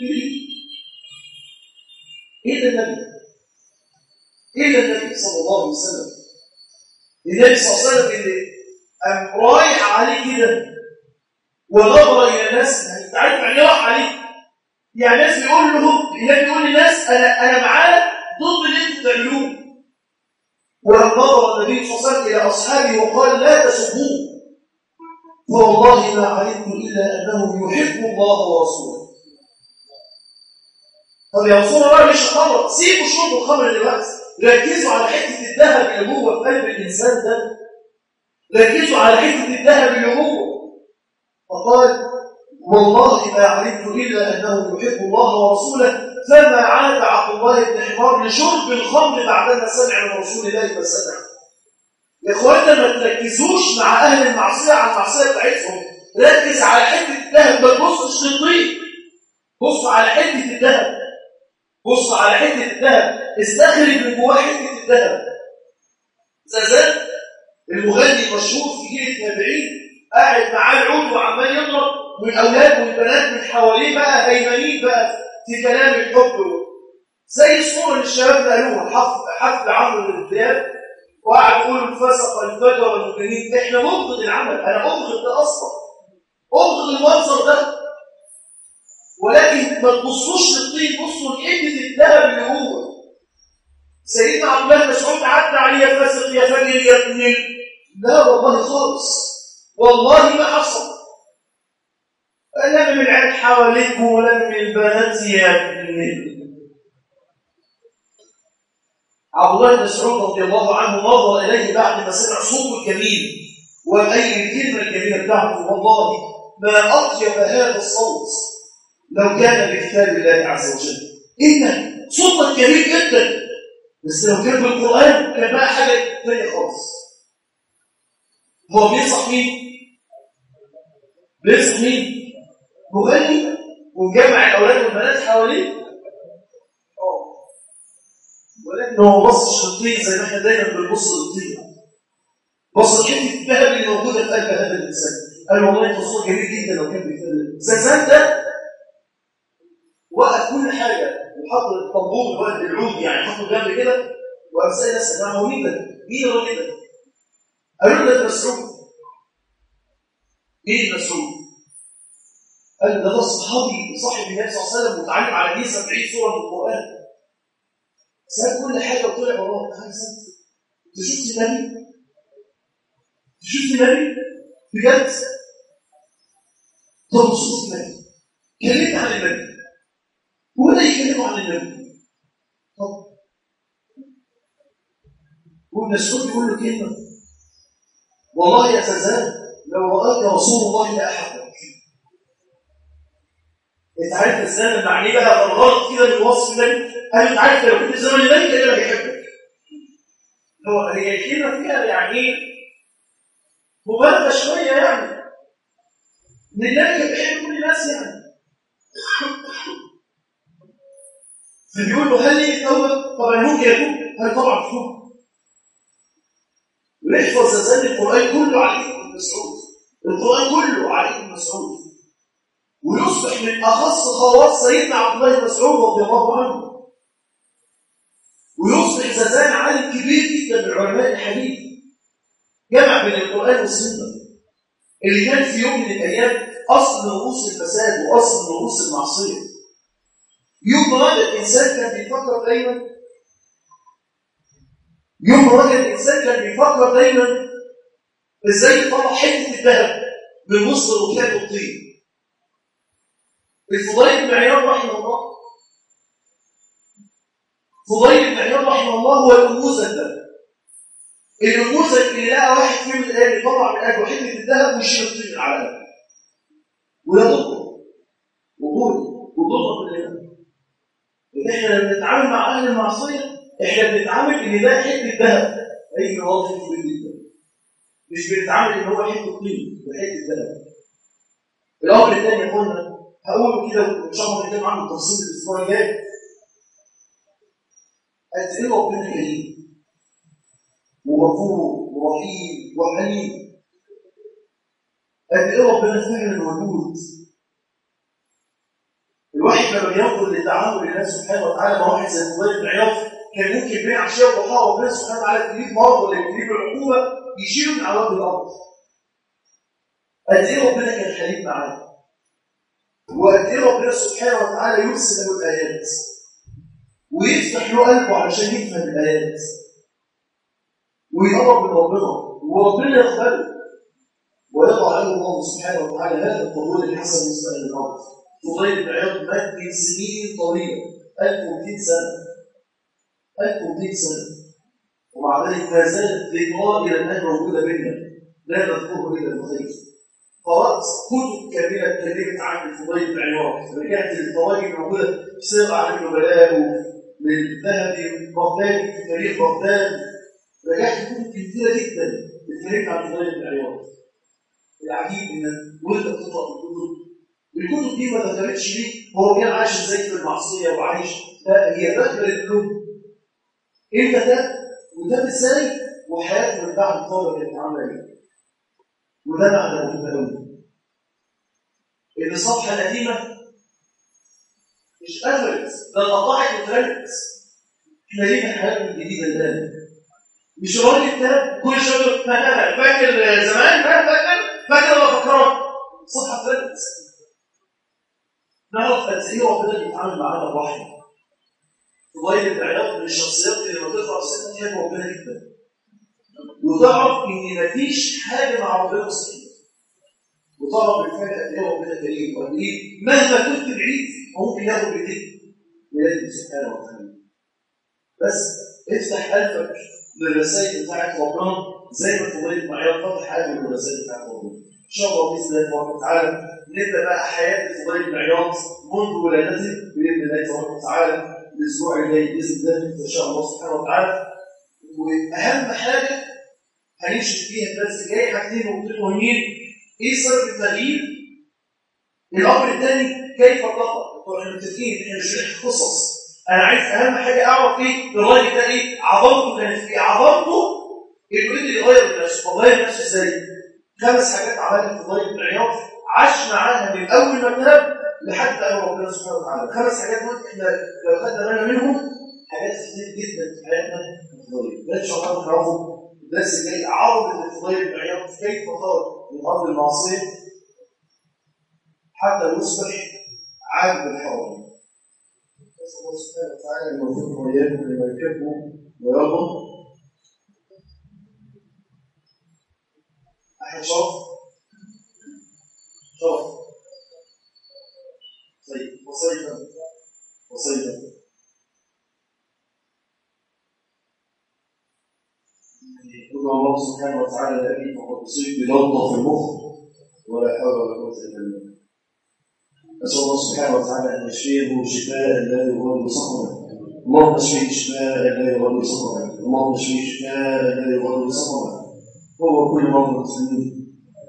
ايه ده النبي ايه ده النبي صلى الله عليه وسلم النبي صلى الله عليه وسلم اللي قام رايح عليه كده ونظر الى الناس يعني انت عارف يعني راح عليه يعني الناس بيقول لهم النبي بيقول للناس انا انا معاك ضد اللي انتوا بتعملوه ونظر النبي صلى الله عليه وسلم الى اصحابه وقال لا تسبوه فوالله ما علمت الا انه يحب الله ورسوله طب يا رسول الله مش خمر سيبوا شرب الخمر دلوقتي ركزوا على حته الذهب اللي جوه في قلب الانسان ده ركزوا على حته الذهب اللي جوه فقال والله ما علمت الا انه يحب الله ورسوله فما عاد عبد الله بن حمار لشرب الخمر بعدما سمع من رسول الله ما سمع يا اخوانا ما تركزوش مع اهل المعصيه على المعصيه بتاعتهم ركز على حته الذهب ما تبصش للطين بص على حته الذهب بص على حته الذهب استخرج من جواه حته الذهب زازان المغني المشهور في جيل التابعين قاعد معاه العود وعمال يضرب والاولاد والبنات من حواليه بقى هيمنين بقى في كلام الحب زي الصوره اللي الشباب قالوها حفل حفل عمرو دياب وقعد يقول الفسق الفجر والمجانين احنا نبغض العمل انا ابغض ده اصلا ابغض المنظر ده ولكن ما تبصوش للطين بصوا لحته الذهب اللي هو سيدنا عبد الله مسعود عدى عليه يا فاسق يا فجر يا ابن لا والله خالص والله ما حصل لا من العيال حواليكم ولا من البنات يا ابن عبد الله بن مسعود رضي الله عنه نظر اليه بعد ما سمع صوته الجميل واي الكلمه الجميله بتاعته والله ما اطيب هذا الصوت لو كان بكتاب الله عز وجل ايه ده صوتك جميل جدا بس لو كان بالقران كان بقى حاجه ثانيه خالص هو بينصح مين بينصح مين مغني ومجمع الاولاد والبنات حواليه ولكن هو بص للطين زي ما احنا دايما بنبص للطين بص لحته الذهب اللي موجوده في قلب هذا الانسان قال والله تصوير جميل جدا لو كان بيتكلم زازان ده وقف كل حاجه وحط الطنبور وقت العود يعني حطه جنب كده وقام سال الناس هو مين ده؟ مين الراجل ده؟ قالوا له ده مسعود مين مسعود؟ قال ده ده صحابي صاحب النبي صلى الله عليه وسلم متعلم على 170 سوره من القران ساب كل حاجه وطلع وراه تعالى ساب انت شفت النبي؟ انت شفت النبي؟ بجد؟ طب شفت النبي كلمت عن النبي وبدا يكلموا عن النبي طب والمسعود يقول له كلمه والله يا سزان لو راك رسول الله لاحبك انت عارف الزمن معنيه بقى غلط كده من وصف النبي قال انت عارف لو كنت زمن النبي كده بيحبك هو هي كلمه فيها يعني ايه مبالغه شويه يعني ان النبي كان بيحب كل الناس يعني فبيقول له هل لي توبه؟ طبعا ممكن يتوب هل طبعا توب ويحفظ زمان القران كله عليه ابن مسعود القران كله عليه ابن مسعود ويصبح من اخص خواص سيدنا عبد الله بن مسعود رضي الله عنه ويصبح زازان عالم كبير جدا من علماء الحديث جمع بين القران والسنه اللي كان في يوم من الايام اصل رؤوس الفساد واصل رؤوس المعصيه يوم ما الانسان كان بيفكر دايما يوم ما الانسان كان بيفكر دايما ازاي يطلع حته الذهب من وسط ركاب الطين الفضيل بن عياض رحمه الله فضيل بن عياض رحمه الله هو النموذج ده النموذج اللي لقى واحد فيهم الان يطلع من قلبه حته الذهب ويشيل الطين على قلبه وده ضده وضوء وضده كلنا ان احنا لما بنتعامل مع اهل المعصيه احنا بنتعامل ان ده حته ذهب اي واضح كبير جدا مش بنتعامل ان هو حته طين وحته ذهب الامر الثاني قلنا هقوله كده وان شاء الله نتكلم عنه بالتفصيل الاسبوع الجاي قد ايه ربنا كريم وغفور ورحيم وحليم قد ايه ربنا فعلا موجود الواحد لما بينظر للتعامل لله سبحانه وتعالى مع واحد زي فضيل بن عياض كان ممكن بين عشيه وضحاها ربنا سبحانه وتعالى تجيب مرض ولا تجيب العقوبه يشيله من عوامل الارض قد ايه ربنا كان حليم معاه وقد ايه ربنا سبحانه وتعالى يرسل له الايات ويفتح له قلبه علشان يفهم الايات ويقرب من ربنا وربنا يقبله ويضع له الله سبحانه وتعالى هذا القبول الحسن مستقبل الارض فضيل بن عياض مات من سنين طويله 1200 سنه 1200 سنه ومع ذلك ما زالت ذكرى الى الان موجوده بيننا لا نذكره الا بخير قرات كتب كامله اتكلمت عن الفضيل بن عياض رجعت للطوائف الموجوده في سير اعلام النبلاء للذهبي بغداد في تاريخ بغداد رجعت كتب كثيره جدا اتكلمت عن الفضيل بن عياض العجيب انك وانت بتقرا الكتب الكتب دي ما ذكرتش ليه هو كان عايش ازاي في المعصيه وعايش لا هي ذكرت له امتى ده وده ازاي وحياته من بعد الثوره كانت عامله ايه وده معنى مهم قوي ان الصفحه القديمه مش قفلت ده اتقطعت واترمت احنا لينا حياتنا الجديده الان مش الراجل ده كل شويه فاكر زمان فاكر فاكر ولا فكرت صفحه اترمت نعرف قد ايه ربنا بيتعامل معانا بوحي فضيل بن عياض من الشخصيات اللي لما تقرا سنه تحب ربنا جدا وتعرف ان مفيش حاجه مع ربنا مستحيل وتعرف بالفعل قد ايه ربنا كريم وقد ايه مهما كنت بعيد ممكن ياخد بايديك بيده سبحانه وتعالى بس افتح قلبك للرسائل بتاعت ربنا زي ما فضيل بن عياض فتح قلبه للرسائل بتاعت ربنا ان شاء الله باذن الله تبارك وتعالى نبدا بقى حياه الفضيل بن عياض منذ ولادته باذن الله تبارك وتعالى الاسبوع الجاي باذن الله ان شاء الله سبحانه وتعالى واهم حاجه هنمشي فيها الدرس الجاي حاجتين مهمين ايه سبب التغيير؟ الامر الثاني كيف تقرا؟ طبعا احنا متفقين احنا مش بنحكي قصص انا عايز اهم حاجه اعرف ايه الراجل ده ايه عظمته كانت ايه؟ عظمته انه قدر يغير من نفسه طب غير نفسه ازاي؟ خمس حاجات عملها فضيل بن عياض عاش معاها من اول ما تاب لحد ان ربنا سبحانه وتعالى خمس حاجات دول احنا لو خدنا بالنا منهم حاجات كتير جدا في حياتنا ده ان شاء الله نعرفه الدرس الجاي عرض الفضيل بن عياض كيف خرج من ارض المعصيه حتى يصبح عابد الحرام نسال الله سبحانه وتعالى ان يوفقنا واياكم لما يحبه ويرضى احد شرف شرف طيب وصيدا وصيدا يقول الله سبحانه وتعالى لأبي فقد أصيب بلوطة في المخ ولا حول ولا قوة إلا بالله نسأل الله سبحانه وتعالى أن يشفيه شفاء لا يغادر سقما اللهم اشفيه شفاء لا يغادر سقما اللهم اشفيه شفاء لا يغادر سقما هو كل مرضى المسلمين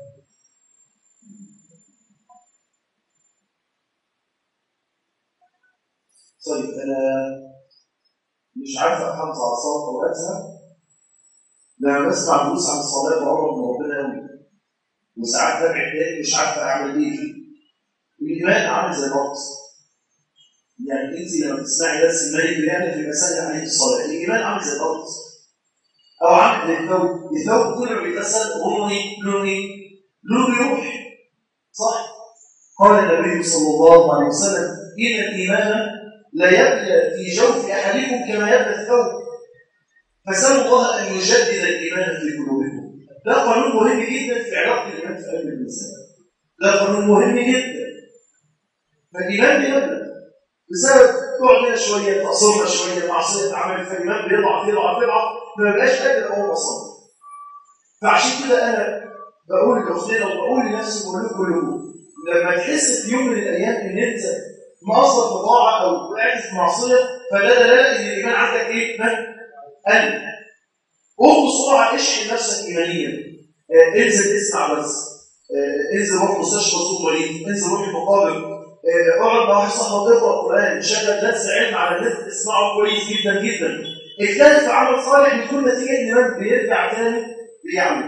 طيب انا مش عارف احافظ على صلاه اوقاتها لما بسمع دروس عن الصلاه بقرب من ربنا قوي وساعات برجع تاني مش عارف اعمل ايه فيه الايمان عامل زي الرقص يعني انت لما بتسمعي درس الملك بيعمل في المساجد عليه الصلاه الايمان عامل زي الرقص او عامل زي الثوب الثوب كل ما بيتغسل غني لوني لونه يروح صح قال النبي صلى الله عليه وسلم ان الايمان لا يبلى في جوف احدكم كما يبلى الثوب فسالوا الله ان يجدد الايمان في قلوبكم ده قانون مهم جدا في علاقه الايمان في قلب الانسان ده قانون مهم جدا فالايمان بيبلى بسبب تقعد هنا شويه تقصرنا شويه معصيه عمل فالايمان بيضعف يضعف يضعف ما بقاش قادر اقوم اصلي فعشان كده انا بقول لاختنا وبقول لنفسي وبقول لكم كلكم لما تحس في يوم من الايام ان انت مقصر في طاعه او وقعت في معصيه فده دلاله ان الايمان عندك ايه؟ قل قوم بسرعه اشحن نفسك ايمانيا آه انزل اسمع بس آه انزل روح مستشفى صوت وليد انزل روح المقابر اقعد مع واحد صاحبك اقرا قران شغل درس علم على النت اسمعه كويس جدا جدا اجتهد في عمل صالح بيكون نتيجه ان الإيمان بيرجع تاني بيعمل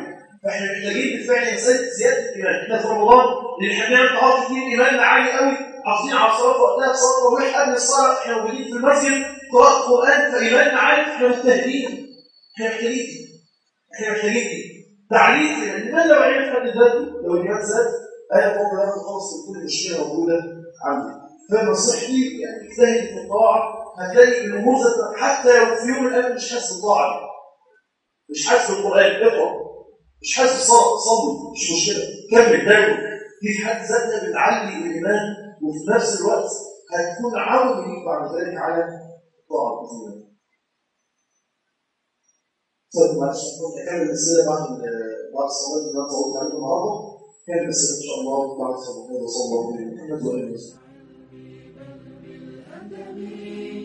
فاحنا محتاجين بالفعل مساله زياده الايمان احنا في رمضان اللي احنا بنعمل طاعات كتير ايماننا عالي قوي حافظين على الصلاه وقتها صلاه التراويح قبل الصلاه احنا موجودين في المسجد قراءه قران فايماننا عالي احنا مجتهدين احنا محتاجين احنا محتاجين تعريف الإيمان لو عرف حد ذاته لو الإيمان زاد أنا فوق لا خلاص كل مشكلة موجودة عندي فنصيحتي يعني اجتهد في الطاعة هتلاقي النموذج حتى لو في يوم من الأيام مش حاسس بالطاعة مش حاسس بالقرآن اقرأ مش حاسس بالصلاة صلي مش مشكلة كمل دايما دي في حد ذاتها بتعلي الإيمان وفي نفس الوقت هتكون عون ليك بعد ذلك على الطاعة بإذن الله طيب معلش نكمل الأسئلة بعد بعد الصلاة اللي أنا طولت عليكم النهاردة كان الأسئلة إن شاء الله بعد الصلاة صلى الله عليه وسلم